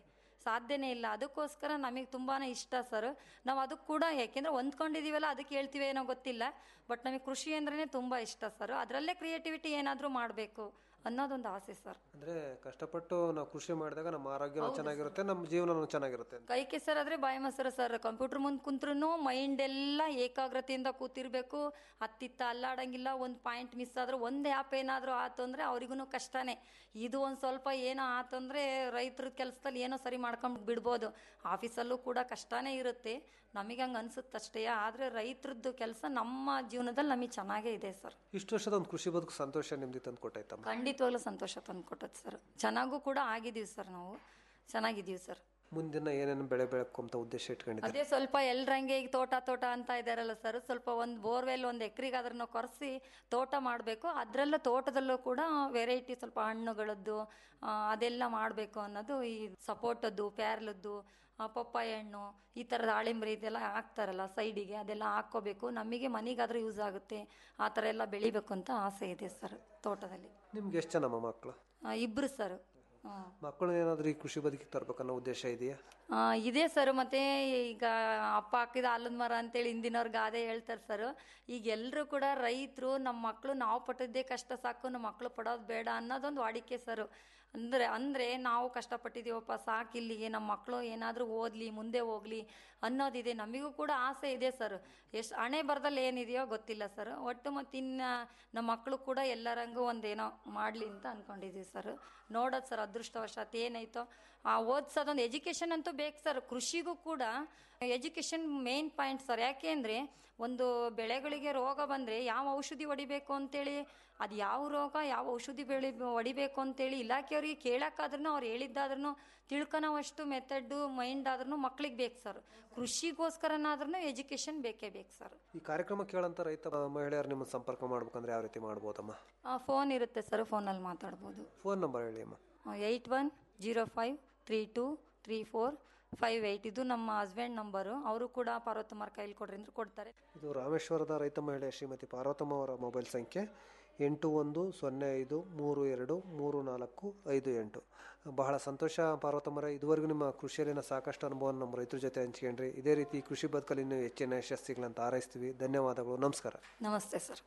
ಸಾಧ್ಯನೇ ಇಲ್ಲ ಅದಕ್ಕೋಸ್ಕರ ನಮಗೆ ತುಂಬಾ ಇಷ್ಟ ಸರ್ ನಾವು ಅದಕ್ಕೆ ಕೂಡ ಯಾಕೆಂದರೆ ಹೊಂದ್ಕೊಂಡಿದ್ದೀವಲ್ಲ ಅದಕ್ಕೆ ಹೇಳ್ತೀವಿ ಏನೋ ಗೊತ್ತಿಲ್ಲ ಬಟ್ ನಮಗೆ ಕೃಷಿ ಅಂದ್ರೇ ತುಂಬ ಇಷ್ಟ ಸರ್ ಅದರಲ್ಲೇ ಕ್ರಿಯೇಟಿವಿಟಿ ಏನಾದರೂ ಮಾಡಬೇಕು ಅನ್ನೋದೊಂದು ಆಸೆ ಸರ್ ಅಂದ್ರೆ ಕಷ್ಟಪಟ್ಟು ನಾವು ಕೃಷಿ ಮಾಡಿದಾಗ ನಮ್ಮ ಆರೋಗ್ಯನೂ ಚೆನ್ನಾಗಿರುತ್ತೆ ನಮ್ಮ ಜೀವನನೂ ಚೆನ್ನಾಗಿರುತ್ತೆ ಅಂತ. ಕೈ ಕೆಸರಾದ್ರೆ ಬಾಯಿ ಮೊಸರು ಸರ್ ಕಂಪ್ಯೂಟರ್ ಮುಂದೆ ಕುಂತ್ರು ಮೈಂಡ್ ಎಲ್ಲ ಏಕಾಗ್ರತೆಯಿಂದ ಕೂತಿರ್ಬೇಕು ಹತ್ತಿತ್ತ ಅಲ್ಲಾಡಂಗಿಲ್ಲ ಒಂದು ಪಾಯಿಂಟ್ ಮಿಸ್ ಆದ್ರೆ ಒಂದು ಆ್ಯಪ್ ಏನಾದರೂ ಆತು ಅಂದರೆ ಅವ್ರಿಗೂ ಕಷ್ಟನೇ ಇದು ಒಂದು ಸ್ವಲ್ಪ ಏನೋ ಆತು ಅಂದರೆ ರೈತರ ಕೆಲಸದಲ್ಲಿ ಏನೋ ಸರಿ ಮಾಡ್ಕೊಂಡು ಬಿಡ್ಬೋದು ಆಫೀಸಲ್ಲೂ ಕೂಡ ಕಷ್ಟನೇ ಇರುತ್ತೆ ನಮಗೆ ಹಂಗೆ ಅನ್ಸುತ್ತಷ್ಟೇ ಆದರೆ ರೈತರದ್ದು ಕೆಲಸ ನಮ್ಮ ಜೀವನದಲ್ಲಿ ನಮಗೆ ಚೆನ್ನಾಗೇ ಇದೆ ಸರ್ ಇಷ್ಟು ವರ್ಷದ ಒಂದು ಕೃಷಿ ಬದುಕು ಸಂತೋಷ ನಿಮ್ದು ತಂದು ಕೊಟ್ಟೈತಮ್ಮ ಖಂಡಿತವಾಗ್ಲೂ ಸಂತೋಷ ತಂದು ಕೊಟ್ಟದ್ದು ಸರ್ ಚೆನ್ನಾಗೂ ಕೂಡ ಆಗಿದ್ದೀವಿ ಸರ್ ನಾವು ಚೆನ್ನಾಗಿದ್ದೀವಿ ಸರ್ ಮುಂದಿನ ಏನೇನು ಬೆಳೆ ಬೆಳಕೊಂತ ಉದ್ದೇಶ ಇಟ್ಕೊಂಡಿದ್ದಾರೆ ಅದೇ ಸ್ವಲ್ಪ ಎಲ್ರಂಗೆ ಈಗ ತೋಟ ತೋಟ ಅಂತ ಇದಾರಲ್ಲ ಸರ್ ಸ್ವಲ್ಪ ಒಂದು ಬೋರ್ವೆಲ್ ಒಂದು ಎಕರೆಗೆ ಅದನ್ನ ಕೊರೆಸಿ ತೋಟ ಮಾಡಬೇಕು ಅದರಲ್ಲೂ ತೋಟದಲ್ಲೂ ಕೂಡ ವೆರೈಟಿ ಸ್ವಲ್ಪ ಹಣ್ಣುಗಳದ್ದು ಆ, ಅದೆಲ್ಲ ಮಾಡಬೇಕು ಅನ್ನೋದು ಈ ಸಪೋಟದ್ದು ಪ್ಯಾರ್ಲದ್ದು ಆ, ಪಪ್ಪಾಯ ಹಣ್ಣು ಈ ಥರ ದಾಳಿಂಬರಿ ಇದೆಲ್ಲ ಹಾಕ್ತಾರಲ್ಲ ಸೈಡಿಗೆ ಅದೆಲ್ಲ ಹಾಕ್ಕೋಬೇಕು ನಮಗೆ ಮನೆಗಾದ್ರೂ ಯೂಸ್ ಆಗುತ್ತೆ ಆ ಥರ ಎಲ್ಲ ಬೆಳಿಬೇಕು ಅಂತ ಆಸೆ ಇದೆ ಸರ್ ತೋಟದಲ್ಲಿ ನಿಮ್ಗೆ ಎಷ್ಟು ಜನಮ್ಮ ಮಕ್ಕಳು ಆ, ಇಬ್ರು ಸರ್ ಹಾಂ ಮಕ್ಕಳು ಏನಾದರೂ ಈ ಕೃಷಿ ಬದುಕಿಗೆ ತರ್ಬೇಕನ್ನೋ ಉದ್ದೇಶ ಇದೆಯಾ ಆ, ಇದೆ ಸರ್ ಮತ್ತೆ ಈಗ ಅಪ್ಪ ಹಾಕಿದ ಆಲದ ಮರ ಅಂತೇಳಿ ಹಿಂದಿನವ್ರ ಗಾದೆ ಹೇಳ್ತಾರೆ ಸರ್ ಈಗ ಎಲ್ಲರೂ ಕೂಡ ರೈತರು ನಮ್ಮ ಮಕ್ಕಳು ನಾವು ಪಟ್ಟಿದ್ದೇ ಕಷ್ಟ ಸಾಕು ನಮ್ಮ ಮಕ್ಕಳು ಪಡೋದು ಬೇಡ ಅನ್ನೋದೊಂದು ವಾಡಿಕೆ ಸರ್ ಅಂದರೆ ಅಂದರೆ ನಾವು ಕಷ್ಟಪಟ್ಟಿದ್ದೀವಪ್ಪ ಸಾಕು ಇಲ್ಲಿಗೆ ನಮ್ಮ ಮಕ್ಕಳು ಏನಾದರೂ ಓದಲಿ ಮುಂದೆ ಹೋಗಲಿ ಅನ್ನೋದಿದೆ ನಮಗೂ ಕೂಡ ಆಸೆ ಇದೆ ಸರ್ ಎಷ್ಟು ಹಣೆ ಬರದಲ್ಲಿ ಏನಿದೆಯೋ ಗೊತ್ತಿಲ್ಲ ಸರ್ ಒಟ್ಟು ಮತ್ತು ಇನ್ನು ನಮ್ಮ ಮಕ್ಕಳು ಕೂಡ ಎಲ್ಲರಂಗೂ ಒಂದೇನೋ ಮಾಡಲಿ ಅಂತ ಅಂದ್ಕೊಂಡಿದ್ದೀವಿ ಸರ್ ನೋಡೋದು ಸರ್ ಅದೃಷ್ಟವಶಾತ್ ಏನಾಯ್ತೋ ಆ ಓದಿಸೋದೊಂದು ಎಜುಕೇಷನ್ ಅಂತೂ ಬೇಕು ಸರ್ ಕೃಷಿಗೂ ಕೂಡ ಎಜುಕೇಷನ್ ಮೇನ್ ಪಾಯಿಂಟ್ ಸರ್ ಯಾಕೆ ಅಂದರೆ ಒಂದು ಬೆಳೆಗಳಿಗೆ ರೋಗ ಬಂದರೆ ಯಾವ ಔಷಧಿ ಹೊಡಿಬೇಕು ಅಂತೇಳಿ ಅದು ಯಾವ ರೋಗ ಯಾವ ಔಷಧಿ ಬೆಳಿ ಹೊಡಿಬೇಕು ಅಂತೇಳಿ ಇಲಾಖೆಯವ್ರಿಗೆ ಕೇಳೋಕ್ಕಾದ್ರೂ ಅವ್ರು ಹೇಳಿದ್ದಾದ್ರೂ ತಿಳ್ಕೊಳೋವಷ್ಟು ಮೆಥಡ್ಡು ಮೈಂಡ್ ಆದ್ರೂ ಮಕ್ಳಿಗೆ ಬೇಕು ಸರ್ ಕೃಷಿಗೋಸ್ಕರನಾದ್ರೂ ಎಜುಕೇಷನ್ ಬೇಕೇ ಬೇಕು ಸರ್ ಈ ಕಾರ್ಯಕ್ರಮ ಕೇಳಂತ ರೈತ ಮಹಿಳೆಯರು ನಿಮ್ಮ ಸಂಪರ್ಕ ಮಾಡ್ಬೇಕಂದ್ರೆ ಯಾವ ರೀತಿ ಮಾಡ್ಬೋದಮ್ಮ ಫೋನ್ ಇರುತ್ತೆ ಸರ್ ಫೋನಲ್ಲಿ ಮಾತಾಡ್ಬೋದು ಫೋನ್ ನಂಬರ್ ಹೇಳಿ ಅಮ್ಮ eight one zero five three two three four five eight ಇದು ನಮ್ಮ ಹಸ್ಬೆಂಡ್ ನಂಬರು ಅವರು ಕೂಡ ಪಾರ್ವತಮ್ಮರ ಕೈಲಿ ಕೊಡ್ರಿ ಅಂದ್ರೆ ಕೊಡ್ತಾರೆ ಇದು ರಾಮೇಶ್ವರದ ರೈತ ಮಹಿಳೆ ಶ್ರೀಮತಿ ಪಾರ್ವತಮ್ಮ ಅವರ ಮೊಬೈಲ್ ಸಂಖ್ಯೆ ಎಂಟು ಒಂದು ಸೊನ್ನೆ ಐದು ಮೂರು ಎರಡು ಮೂರು ನಾಲ್ಕು ಐದು ಎಂಟು ಬಹಳ ಸಂತೋಷ ಪಾರ್ವತಮ್ಮರೇ ಇದುವರೆಗೂ ನಿಮ್ಮ ಕೃಷಿಯಲ್ಲಿನ ಸಾಕಷ್ಟು ಅನುಭವವನ್ನು ನಮ್ಮ ರೈತರ ಜೊತೆ ಹಂಚ್ಕೊಂಡ್ರಿ ಇದೇ ರೀತಿ ಕೃಷಿ ಬದುಕಲ್ಲಿ ಇನ್ನೂ ಹೆಚ್ಚಿನ ಯಶಸ್ಸಿಗಳಂತ ಹಾರೈಸ್ತೀವಿ ಧನ್ಯವಾದಗಳು ನಮಸ್ಕಾರ ನಮಸ್ತೆ ಸರ್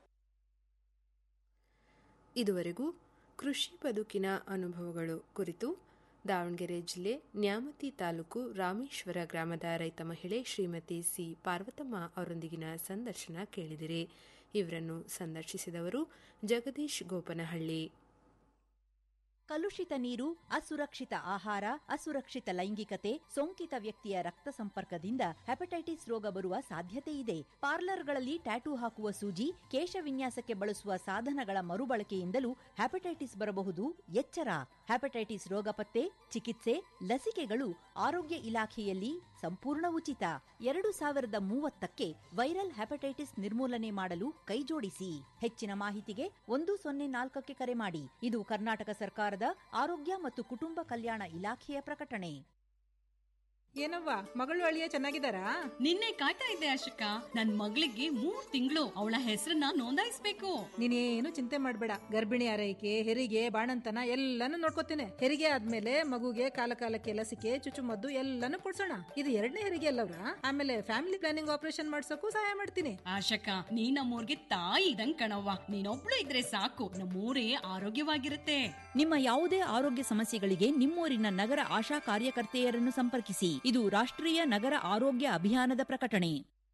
ಇದುವರೆಗೂ ಕೃಷಿ ಬದುಕಿನ ಅನುಭವಗಳು ಕುರಿತು ದಾವಣಗೆರೆ ಜಿಲ್ಲೆ ನ್ಯಾಮತಿ ತಾಲೂಕು ರಾಮೇಶ್ವರ ಗ್ರಾಮದ ರೈತ ಮಹಿಳೆ ಶ್ರೀಮತಿ ಸಿ ಪಾರ್ವತಮ್ಮ ಅವರೊಂದಿಗಿನ ಸಂದರ್ಶನ ಕೇಳಿದಿರಿ ಇವರನ್ನು ಸಂದರ್ಶಿಸಿದವರು ಜಗದೀಶ್ ಗೋಪನಹಳ್ಳಿ ಕಲುಷಿತ ನೀರು ಅಸುರಕ್ಷಿತ ಆಹಾರ ಅಸುರಕ್ಷಿತ ಲೈಂಗಿಕತೆ ಸೋಂಕಿತ ವ್ಯಕ್ತಿಯ ರಕ್ತ ಸಂಪರ್ಕದಿಂದ ಹೆಪಟೈಟಿಸ್ ರೋಗ ಬರುವ ಸಾಧ್ಯತೆ ಇದೆ ಪಾರ್ಲರ್ಗಳಲ್ಲಿ ಟ್ಯಾಟೂ ಹಾಕುವ ಸೂಜಿ ಕೇಶ ವಿನ್ಯಾಸಕ್ಕೆ ಬಳಸುವ ಸಾಧನಗಳ ಮರುಬಳಕೆಯಿಂದಲೂ ಹೆಪಟೈಟಿಸ್ ಬರಬಹುದು ಎಚ್ಚರ ಹೆಪಟೈಟಿಸ್ ರೋಗ ಪತ್ತೆ ಚಿಕಿತ್ಸೆ ಲಸಿಕೆಗಳು ಆರೋಗ್ಯ ಇಲಾಖೆಯಲ್ಲಿ ಸಂಪೂರ್ಣ ಉಚಿತ ಎರಡು ಸಾವಿರದ ಮೂವತ್ತಕ್ಕೆ ವೈರಲ್ ಹೆಪಟೈಟಿಸ್ ನಿರ್ಮೂಲನೆ ಮಾಡಲು ಕೈಜೋಡಿಸಿ ಹೆಚ್ಚಿನ ಮಾಹಿತಿಗೆ ಒಂದು ಸೊನ್ನೆ ನಾಲ್ಕಕ್ಕೆ ಕರೆ ಮಾಡಿ ಇದು ಕರ್ನಾಟಕ ಸರ್ಕಾರದ ಆರೋಗ್ಯ ಮತ್ತು ಕುಟುಂಬ ಕಲ್ಯಾಣ ಇಲಾಖೆಯ ಪ್ರಕಟಣೆ ಏನವ್ವ ಮಗಳು ಅಳಿಯ ಚೆನ್ನಾಗಿದ್ದಾರಾ ನಿನ್ನೆ ಕಾಯ್ತಾ ಇದ್ದೆ ಅಶೋಕ ನನ್ ಮಗಳಿಗೆ ಮೂರ್ ತಿಂಗಳು ಅವಳ ಹೆಸರನ್ನ ನೋಂದಾಯಿಸ್ಬೇಕು ನೀನೇನು ಚಿಂತೆ ಮಾಡಬೇಡ ಗರ್ಭಿಣಿ ಆರೈಕೆ ಹೆರಿಗೆ ಬಾಣಂತನ ಎಲ್ಲಾನು ನೋಡ್ಕೋತೇನೆ ಹೆರಿಗೆ ಆದ್ಮೇಲೆ ಮಗುಗೆ ಕಾಲ ಕಾಲಕ್ಕೆ ಲಸಿಕೆ ಚುಚ್ಚುಮದ್ದು ಎಲ್ಲಾನು ಕೊಡ್ಸೋಣ ಇದು ಎರಡನೇ ಹೆರಿಗೆ ಅಲ್ಲವ್ರ ಆಮೇಲೆ ಫ್ಯಾಮಿಲಿ ಪ್ಲಾನಿಂಗ್ ಆಪರೇಷನ್ ಮಾಡ್ಸೋಕು ಸಹಾಯ ಮಾಡ್ತೀನಿ ಆಶಕ ನೀ ನಮ್ಮೂರ್ಗೆ ತಾಯಿ ಇದಂಗ್ ಕಣವ್ವ ನೀನೊಬ್ಳು ಇದ್ರೆ ಸಾಕು ನಮ್ಮೂರೇ ಆರೋಗ್ಯವಾಗಿರುತ್ತೆ ನಿಮ್ಮ ಯಾವುದೇ ಆರೋಗ್ಯ ಸಮಸ್ಯೆಗಳಿಗೆ ನಿಮ್ಮೂರಿನ ನಗರ ಆಶಾ ಕಾರ್ಯಕರ್ತೆಯರನ್ನು ಸಂಪರ್ಕಿಸಿ ಇದು ರಾಷ್ಟ್ರೀಯ ನಗರ ಆರೋಗ್ಯ ಅಭಿಯಾನದ ಪ್ರಕಟಣೆ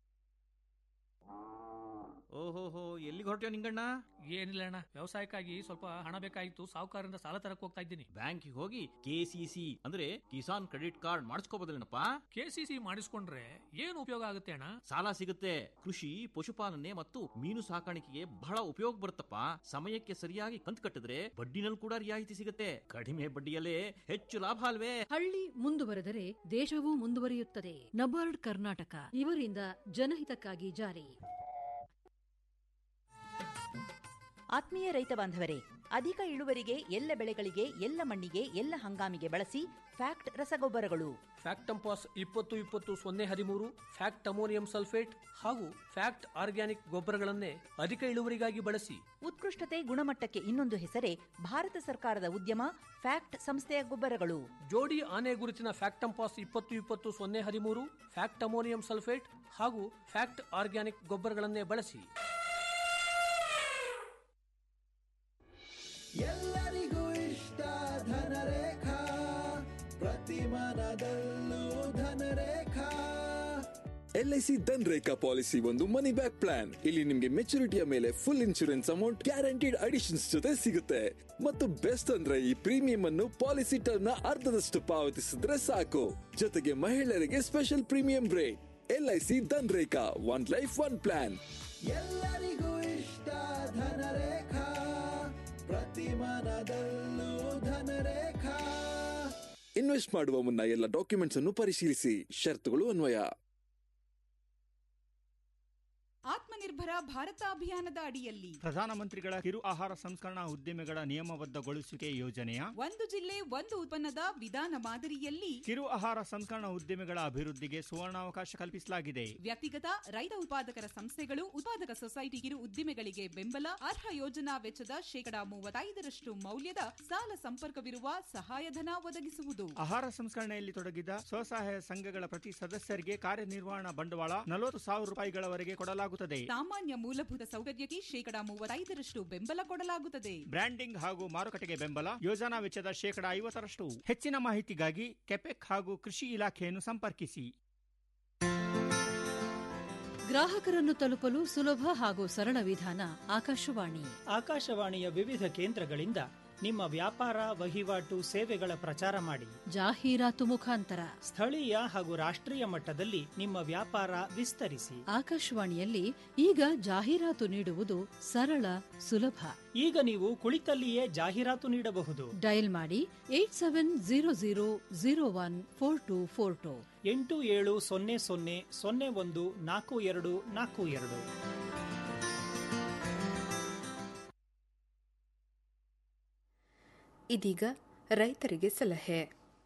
ಓಹೋಹೋ ಎಲ್ಲಿಗೆ ಹೊರಟ್ಯೋ ನಿಂಗಣ್ಣ ಏನಿಲ್ಲ ಅಣ್ಣ ವ್ಯವಸಾಯಕ್ಕಾಗಿ ಸ್ವಲ್ಪ ಹಣ ಬೇಕಾಗಿತ್ತು ಸಾಹುಕಾರರಿಂದ ಸಾಲ ತರಕ್ ಹೋಗ್ತಾ ಇದ್ದೀನಿ ಬ್ಯಾಂಕಿಗೆ ಹೋಗಿ ಕೆಸಿಸಿ ಅಂದ್ರೆ ಕಿಸಾನ್ ಕ್ರೆಡಿಟ್ ಕಾರ್ಡ್ ಮಾಡಿಸ್ಕೋಬೋದಲ್ಲೇನಪ್ಪ ಕೆಸಿಸಿ ಮಾಡಿಸ್ಕೊಂಡ್ರೆ ಏನು ಉಪಯೋಗ ಆಗುತ್ತೆ ಅಣ್ಣ ಸಾಲ ಸಿಗುತ್ತೆ ಕೃಷಿ ಪಶುಪಾಲನೆ ಮತ್ತು ಮೀನು ಸಾಕಾಣಿಕೆಗೆ ಬಹಳ ಉಪಯೋಗ ಬರುತ್ತಪ್ಪ ಸಮಯಕ್ಕೆ ಸರಿಯಾಗಿ ಕಂತು ಕಟ್ಟಿದ್ರೆ ಬಡ್ಡಿನಲ್ಲಿ ಕೂಡ ರಿಯಾಯಿತಿ ಸಿಗುತ್ತೆ ಕಡಿಮೆ ಬಡ್ಡಿಯಲ್ಲೇ ಹೆಚ್ಚು ಲಾಭ ಅಲ್ವೇ ಹಳ್ಳಿ ಮುಂದುವರೆದರೆ ದೇಶವೂ ಮುಂದುವರಿಯುತ್ತದೆ ನಬಾರ್ಡ್ ಕರ್ನಾಟಕ ಇವರಿಂದ ಜನಹಿತಕ್ಕಾಗಿ ಜಾರಿ ಆತ್ಮೀಯ ರೈತ ಬಾಂಧವರೇ ಅಧಿಕ ಇಳುವರಿಗೆ ಎಲ್ಲ ಬೆಳೆಗಳಿಗೆ ಎಲ್ಲ ಮಣ್ಣಿಗೆ ಎಲ್ಲ ಹಂಗಾಮಿಗೆ ಬಳಸಿ ಫ್ಯಾಕ್ಟ್ ರಸಗೊಬ್ಬರಗಳು ಫ್ಯಾಕ್ಟಂಪಾಸ್ ಇಪ್ಪತ್ತು ಇಪ್ಪತ್ತು ಸೊನ್ನೆ ಹದಿಮೂರು ಫ್ಯಾಕ್ಟ್ ಅಮೋನಿಯಂ ಸಲ್ಫೇಟ್ ಹಾಗೂ ಫ್ಯಾಕ್ಟ್ ಆರ್ಗ್ಯಾನಿಕ್ ಗೊಬ್ಬರಗಳನ್ನೇ ಅಧಿಕ ಇಳುವರಿಗಾಗಿ ಬಳಸಿ ಉತ್ಕೃಷ್ಟತೆ ಗುಣಮಟ್ಟಕ್ಕೆ ಇನ್ನೊಂದು ಹೆಸರೇ ಭಾರತ ಸರ್ಕಾರದ ಉದ್ಯಮ ಫ್ಯಾಕ್ಟ್ ಸಂಸ್ಥೆಯ ಗೊಬ್ಬರಗಳು ಜೋಡಿ ಆನೆ ಗುರುತಿನ ಫ್ಯಾಕ್ಟಂಪಾಸ್ ಇಪ್ಪತ್ತು ಇಪ್ಪತ್ತು ಸೊನ್ನೆ ಹದಿಮೂರು ಫ್ಯಾಕ್ಟ್ ಅಮೋನಿಯಂ ಸಲ್ಫೇಟ್ ಹಾಗೂ ಫ್ಯಾಕ್ಟ್ ಆರ್ಗ್ಯಾನಿಕ್ ಗೊಬ್ಬರಗಳನ್ನೇ ಬಳಸಿ ಎಲ್ಲರಿಗೂ ಇಷ್ಟ ಧನರೇಖಾ ಪ್ರತಿ ಮನದಲ್ಲೂ ಧನರೇಖಾ ಎಲ್ಐಸಿ ಧನ್ ರೇಖಾ ಪಾಲಿಸಿ ಒಂದು ಮನಿ ಬ್ಯಾಕ್ ಪ್ಲಾನ್ ಇಲ್ಲಿ ನಿಮ್ಗೆ ಮೆಚುರಿಟಿಯ ಮೇಲೆ full insurance amount guaranteed additions ಜೊತೆ ಸಿಗುತ್ತೆ ಮತ್ತು ಬೆಸ್ಟ್ ಅಂದ್ರೆ ಈ ಪ್ರೀಮಿಯಂ ಅನ್ನು ಪಾಲಿಸಿ ಟರ್ಮ್ ನ ಅರ್ಧದಷ್ಟು ಪಾವತಿಸಿದ್ರೆ ಸಾಕು ಜೊತೆಗೆ ಮಹಿಳೆಯರಿಗೆ special premium rate LIC Dhan Rekha one life one plan ಎಲ್ಲರಿಗೂ ಇಷ್ಟ ಧನರೇಖಾ ಪ್ರತಿ ಮನದಲ್ಲೂ ಧನರೇಖಾ ಇನ್ವೆಸ್ಟ್ ಮಾಡುವ ಮುನ್ನ ಎಲ್ಲ ಡಾಕ್ಯುಮೆಂಟ್ಸ್ ಅನ್ನು ಪರಿಶೀಲಿಸಿ ಷರತ್ತುಗಳು ಅನ್ವಯ ಆತ್ಮನಿರ್ಭರ ಭಾರತ ಅಭಿಯಾನದ ಅಡಿಯಲ್ಲಿ ಪ್ರಧಾನಮಂತ್ರಿಗಳ ಕಿರು ಆಹಾರ ಸಂಸ್ಕರಣಾ ಉದ್ದಿಮೆಗಳ ನಿಯಮಬದ್ಧಗೊಳಿಸುವಿಕೆ ಯೋಜನೆಯ ಒಂದು ಜಿಲ್ಲೆ ಒಂದು ಉತ್ಪನ್ನದ ವಿಧಾನ ಮಾದರಿಯಲ್ಲಿ ಕಿರು ಆಹಾರ ಸಂಸ್ಕರಣಾ ಉದ್ದಿಮೆಗಳ ಅಭಿವೃದ್ಧಿಗೆ ಸುವರ್ಣಾವಕಾಶ ಕಲ್ಪಿಸಲಾಗಿದೆ ವ್ಯಕ್ತಿಗತ ರೈತ ಉತ್ಪಾದಕರ ಸಂಸ್ಥೆಗಳು ಉತ್ಪಾದಕ ಸೊಸೈಟಿ ಕಿರು ಉದ್ದಿಮೆಗಳಿಗೆ ಬೆಂಬಲ ಅರ್ಹ ಯೋಜನಾ ವೆಚ್ಚದ ಶೇಕಡಾ ಮೂವತ್ತೈದರಷ್ಟು ಮೌಲ್ಯದ ಸಾಲ ಸಂಪರ್ಕವಿರುವ ಸಹಾಯಧನ ಒದಗಿಸುವುದು ಆಹಾರ ಸಂಸ್ಕರಣೆಯಲ್ಲಿ ತೊಡಗಿದ ಸ್ವಸಹಾಯ ಸಂಘಗಳ ಪ್ರತಿ ಸದಸ್ಯರಿಗೆ ಕಾರ್ಯನಿರ್ವಹಣಾ ಬಂಡವಾಳ ನಲವತ್ತು ಸಾವಿರ ರೂಪಾಯಿಗಳವರೆಗೆ ಕೊಡಲಾಗುತ್ತದೆ ಸಾಮಾನ್ಯ ಮೂಲಭೂತ ಸೌಕರ್ಯಕ್ಕೆ ಶೇಕಡಾ ಮೂವತ್ತೈದರಷ್ಟು ಬೆಂಬಲ ಕೊಡಲಾಗುತ್ತದೆ ಬ್ರ್ಯಾಂಡಿಂಗ್ ಹಾಗೂ ಮಾರುಕಟ್ಟೆಗೆ ಬೆಂಬಲ ಯೋಜನಾ ವೆಚ್ಚದ ಶೇಕಡಾ ಐವತ್ತರಷ್ಟು ಹೆಚ್ಚಿನ ಮಾಹಿತಿಗಾಗಿ ಕೆಪೆಕ್ ಹಾಗೂ ಕೃಷಿ ಇಲಾಖೆಯನ್ನು ಸಂಪರ್ಕಿಸಿ ಗ್ರಾಹಕರನ್ನು ತಲುಪಲು ಸುಲಭ ಹಾಗೂ ಸರಳ ವಿಧಾನ ಆಕಾಶವಾಣಿ ಆಕಾಶವಾಣಿಯ ವಿವಿಧ ಕೇಂದ್ರಗಳಿಂದ ನಿಮ್ಮ ವ್ಯಾಪಾರ ವಹಿವಾಟು ಸೇವೆಗಳ ಪ್ರಚಾರ ಮಾಡಿ ಜಾಹೀರಾತು ಮುಖಾಂತರ ಸ್ಥಳೀಯ ಹಾಗೂ ರಾಷ್ಟ್ರೀಯ ಮಟ್ಟದಲ್ಲಿ ನಿಮ್ಮ ವ್ಯಾಪಾರ ವಿಸ್ತರಿಸಿ ಆಕಾಶವಾಣಿಯಲ್ಲಿ ಈಗ ಜಾಹೀರಾತು ನೀಡುವುದು ಸರಳ ಸುಲಭ ಈಗ ನೀವು ಕುಳಿತಲ್ಲಿಯೇ ಜಾಹೀರಾತು ನೀಡಬಹುದು ಡಯಲ್ ಮಾಡಿ eight seven zero zero zero one four two four two ಎಂಟು ಏಳು ಸೊನ್ನೆ ಸೊನ್ನೆ ಸೊನ್ನೆ ಒಂದು ನಾಲ್ಕು ಎರಡು ನಾಲ್ಕು ಎರಡು ಇದೀಗ ರೈತರಿಗೆ ಸಲಹೆ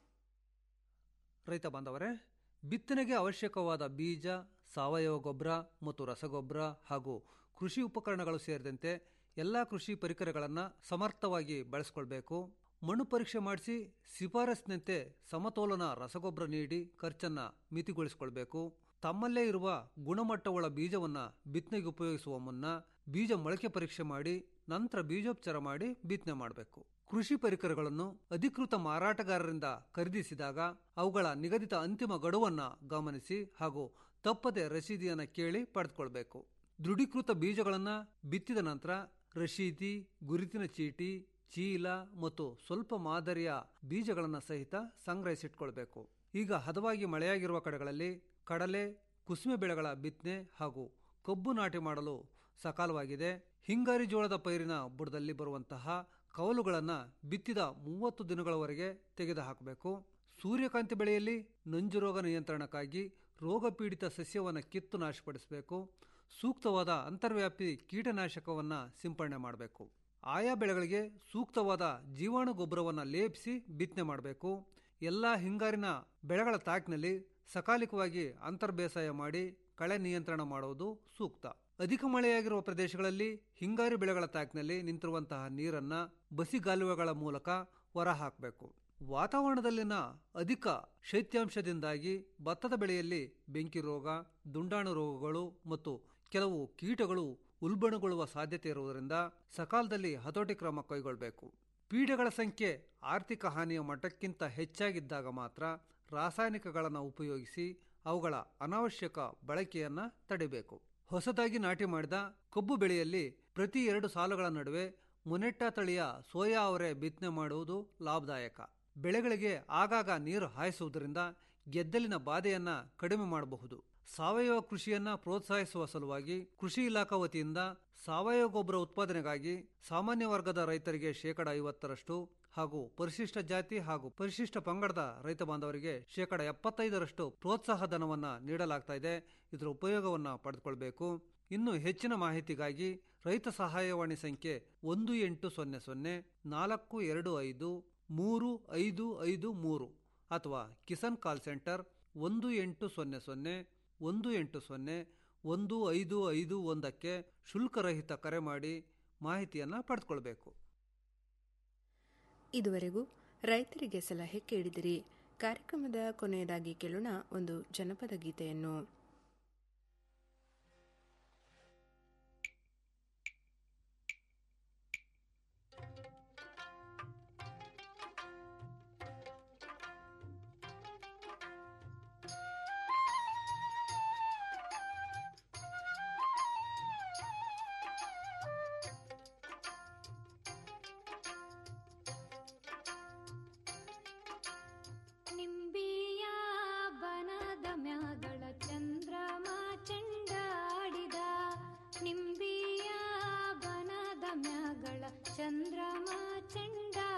ರೈತ ಬಾಂಧವರೇ ಬಿತ್ತನೆಗೆ ಅವಶ್ಯಕವಾದ ಬೀಜ ಸಾವಯವ ಗೊಬ್ಬರ ಮತ್ತು ರಸಗೊಬ್ಬರ ಹಾಗೂ ಕೃಷಿ ಉಪಕರಣಗಳು ಸೇರಿದಂತೆ ಎಲ್ಲ ಕೃಷಿ ಪರಿಕರಗಳನ್ನು ಸಮರ್ಥವಾಗಿ ಬಳಸ್ಕೊಳ್ಬೇಕು ಮಣ್ಣು ಪರೀಕ್ಷೆ ಮಾಡಿಸಿ ಶಿಫಾರಸ್ಸಿನಂತೆ ಸಮತೋಲನ ರಸಗೊಬ್ಬರ ನೀಡಿ ಖರ್ಚನ್ನು ಮಿತಿಗೊಳಿಸಿಕೊಳ್ಬೇಕು ತಮ್ಮಲ್ಲೇ ಇರುವ ಗುಣಮಟ್ಟವುಳ್ಳ ಬೀಜವನ್ನು ಬಿತ್ತನೆಗೆ ಉಪಯೋಗಿಸುವ ಮುನ್ನ ಬೀಜ ಮೊಳಕೆ ಪರೀಕ್ಷೆ ಮಾಡಿ ನಂತರ ಬೀಜೋಪಚಾರ ಮಾಡಿ ಬಿತ್ತನೆ ಮಾಡಬೇಕು ಕೃಷಿ ಪರಿಕರಗಳನ್ನು ಅಧಿಕೃತ ಮಾರಾಟಗಾರರಿಂದ ಖರೀದಿಸಿದಾಗ ಅವುಗಳ ನಿಗದಿತ ಅಂತಿಮ ಗಡುವನ್ನು ಗಮನಿಸಿ ಹಾಗೂ ತಪ್ಪದೆ ರಸೀದಿಯನ್ನು ಕೇಳಿ ಪಡೆದುಕೊಳ್ಬೇಕು ದೃಢೀಕೃತ ಬೀಜಗಳನ್ನು ಬಿತ್ತಿದ ನಂತರ ರಶೀದಿ ಗುರುತಿನ ಚೀಟಿ ಚೀಲ ಮತ್ತು ಸ್ವಲ್ಪ ಮಾದರಿಯ ಬೀಜಗಳನ್ನು ಸಹಿತ ಸಂಗ್ರಹಿಸಿಟ್ಕೊಳ್ಬೇಕು ಈಗ ಹದವಾಗಿ ಮಳೆಯಾಗಿರುವ ಕಡೆಗಳಲ್ಲಿ ಕಡಲೆ ಕುಸುಮೆ ಬೆಳೆಗಳ ಬಿತ್ತನೆ ಹಾಗೂ ಕಬ್ಬು ನಾಟಿ ಮಾಡಲು ಸಕಾಲವಾಗಿದೆ ಹಿಂಗಾರಿ ಜೋಳದ ಪೈರಿನ ಬುಡದಲ್ಲಿ ಬರುವಂತಹ ಕವಲುಗಳನ್ನು ಬಿತ್ತಿದ ಮೂವತ್ತು ದಿನಗಳವರೆಗೆ ತೆಗೆದುಹಾಕಬೇಕು ಸೂರ್ಯಕಾಂತಿ ಬೆಳೆಯಲ್ಲಿ ನಂಜುರೋಗ ನಿಯಂತ್ರಣಕ್ಕಾಗಿ ರೋಗ ಪೀಡಿತ ಸಸ್ಯವನ್ನು ಕಿತ್ತು ನಾಶಪಡಿಸಬೇಕು ಸೂಕ್ತವಾದ ಅಂತರ್ವ್ಯಾಪಿ ಕೀಟನಾಶಕವನ್ನು ಸಿಂಪಡಣೆ ಮಾಡಬೇಕು ಆಯಾ ಬೆಳೆಗಳಿಗೆ ಸೂಕ್ತವಾದ ಜೀವಾಣು ಗೊಬ್ಬರವನ್ನು ಲೇಪಿಸಿ ಬಿತ್ತನೆ ಮಾಡಬೇಕು ಎಲ್ಲ ಹಿಂಗಾರಿನ ಬೆಳೆಗಳ ತಾಕಿನಲ್ಲಿ ಸಕಾಲಿಕವಾಗಿ ಅಂತರ್ ಬೇಸಾಯ ಮಾಡಿ ಕಳೆ ನಿಯಂತ್ರಣ ಮಾಡುವುದು ಸೂಕ್ತ ಅಧಿಕ ಮಳೆಯಾಗಿರುವ ಪ್ರದೇಶಗಳಲ್ಲಿ ಹಿಂಗಾರಿ ಬೆಳೆಗಳ ತಾಕಿನಲ್ಲಿ ನಿಂತಿರುವಂತಹ ನೀರನ್ನ ಬಸಿಗಾಲುವೆಗಳ ಮೂಲಕ ಹೊರಹಾಕಬೇಕು ವಾತಾವರಣದಲ್ಲಿನ ಅಧಿಕ ಶೈತ್ಯಾಂಶದಿಂದಾಗಿ ಭತ್ತದ ಬೆಳೆಯಲ್ಲಿ ಬೆಂಕಿ ರೋಗ ದುಂಡಾಣು ರೋಗಗಳು ಮತ್ತು ಕೆಲವು ಕೀಟಗಳು ಉಲ್ಬಣಗೊಳ್ಳುವ ಸಾಧ್ಯತೆ ಇರುವುದರಿಂದ ಸಕಾಲದಲ್ಲಿ ಹತೋಟಿ ಕ್ರಮ ಕೈಗೊಳ್ಳಬೇಕು ಪೀಡೆಗಳ ಸಂಖ್ಯೆ ಆರ್ಥಿಕ ಹಾನಿಯ ಮಟ್ಟಕ್ಕಿಂತ ಹೆಚ್ಚಾಗಿದ್ದಾಗ ಮಾತ್ರ ರಾಸಾಯನಿಕಗಳನ್ನು ಉಪಯೋಗಿಸಿ ಅವುಗಳ ಅನಾವಶ್ಯಕ ಬಳಕೆಯನ್ನು ತಡೆಯಬೇಕು ಹೊಸದಾಗಿ ನಾಟಿ ಮಾಡಿದ ಕಬ್ಬು ಬೆಳೆಯಲ್ಲಿ ಪ್ರತಿ ಎರಡು ಸಾಲುಗಳ ನಡುವೆ ಮುನೆಟ್ಟ ತಳಿಯ ಸೋಯಾ ಅವರೆ ಬಿತ್ತನೆ ಮಾಡುವುದು ಲಾಭದಾಯಕ ಬೆಳೆಗಳಿಗೆ ಆಗಾಗ ನೀರು ಹಾಯಿಸುವುದರಿಂದ ಗೆದ್ದಲಿನ ಬಾಧೆಯನ್ನ ಕಡಿಮೆ ಮಾಡಬಹುದು ಸಾವಯವ ಕೃಷಿಯನ್ನ ಪ್ರೋತ್ಸಾಹಿಸುವ ಸಲುವಾಗಿ ಕೃಷಿ ಇಲಾಖಾ ವತಿಯಿಂದ ಸಾವಯವ ಗೊಬ್ಬರ ಉತ್ಪಾದನೆಗಾಗಿ ಸಾಮಾನ್ಯ ವರ್ಗದ ರೈತರಿಗೆ ಶೇಕಡ ಐವತ್ತರಷ್ಟು ಹಾಗೂ ಪರಿಶಿಷ್ಟ ಜಾತಿ ಹಾಗೂ ಪರಿಶಿಷ್ಟ ಪಂಗಡದ ರೈತ ಬಾಂಧವರಿಗೆ ಶೇಕಡ ಎಪ್ಪತ್ತೈದರಷ್ಟು ಪ್ರೋತ್ಸಾಹ ಧನವನ್ನ ನೀಡಲಾಗ್ತಾ ಇದೆ ಇದರ ಉಪಯೋಗವನ್ನ ಪಡೆದುಕೊಳ್ಬೇಕು ಇನ್ನು ಹೆಚ್ಚಿನ ಮಾಹಿತಿಗಾಗಿ ರೈತ ಸಹಾಯವಾಣಿ ಸಂಖ್ಯೆ ಒಂದು ಎಂಟು ಸೊನ್ನೆ ಸೊನ್ನೆ ನಾಲ್ಕು ಎರಡು ಐದು ಮೂರು ಐದು ಐದು ಮೂರು ಅಥವಾ ಕಿಸಾನ್ ಕಾಲ್ ಸೆಂಟರ್ ಒಂದು ಎಂಟು ಸೊನ್ನೆ ಸೊನ್ನೆ ಒಂದು ಎಂಟು ಸೊನ್ನೆ ಒಂದು ಐದು ಐದು ಒಂದಕ್ಕೆ ಶುಲ್ಕರಹಿತ ಕರೆ ಮಾಡಿ ಮಾಹಿತಿಯನ್ನು ಪಡೆದುಕೊಳ್ಬೇಕು ಇದುವರೆಗೂ ರೈತರಿಗೆ ಸಲಹೆ ಕೇಳಿದಿರಿ ಕಾರ್ಯಕ್ರಮದ ಕೊನೆಯದಾಗಿ ಕೇಳೋಣ ಒಂದು ಜನಪದ ಗೀತೆಯನ್ನು ನಿಂಬಿಯ ಬನದ ಮ್ಯಾಗಳ ಚಂದ್ರಮ ಚೆಂಡಾಡಿದ ನಿಂಬಿಯ ಬನದ ಮ್ಯಾಗಳ ಚಂದ್ರಮ ಚೆಂಡ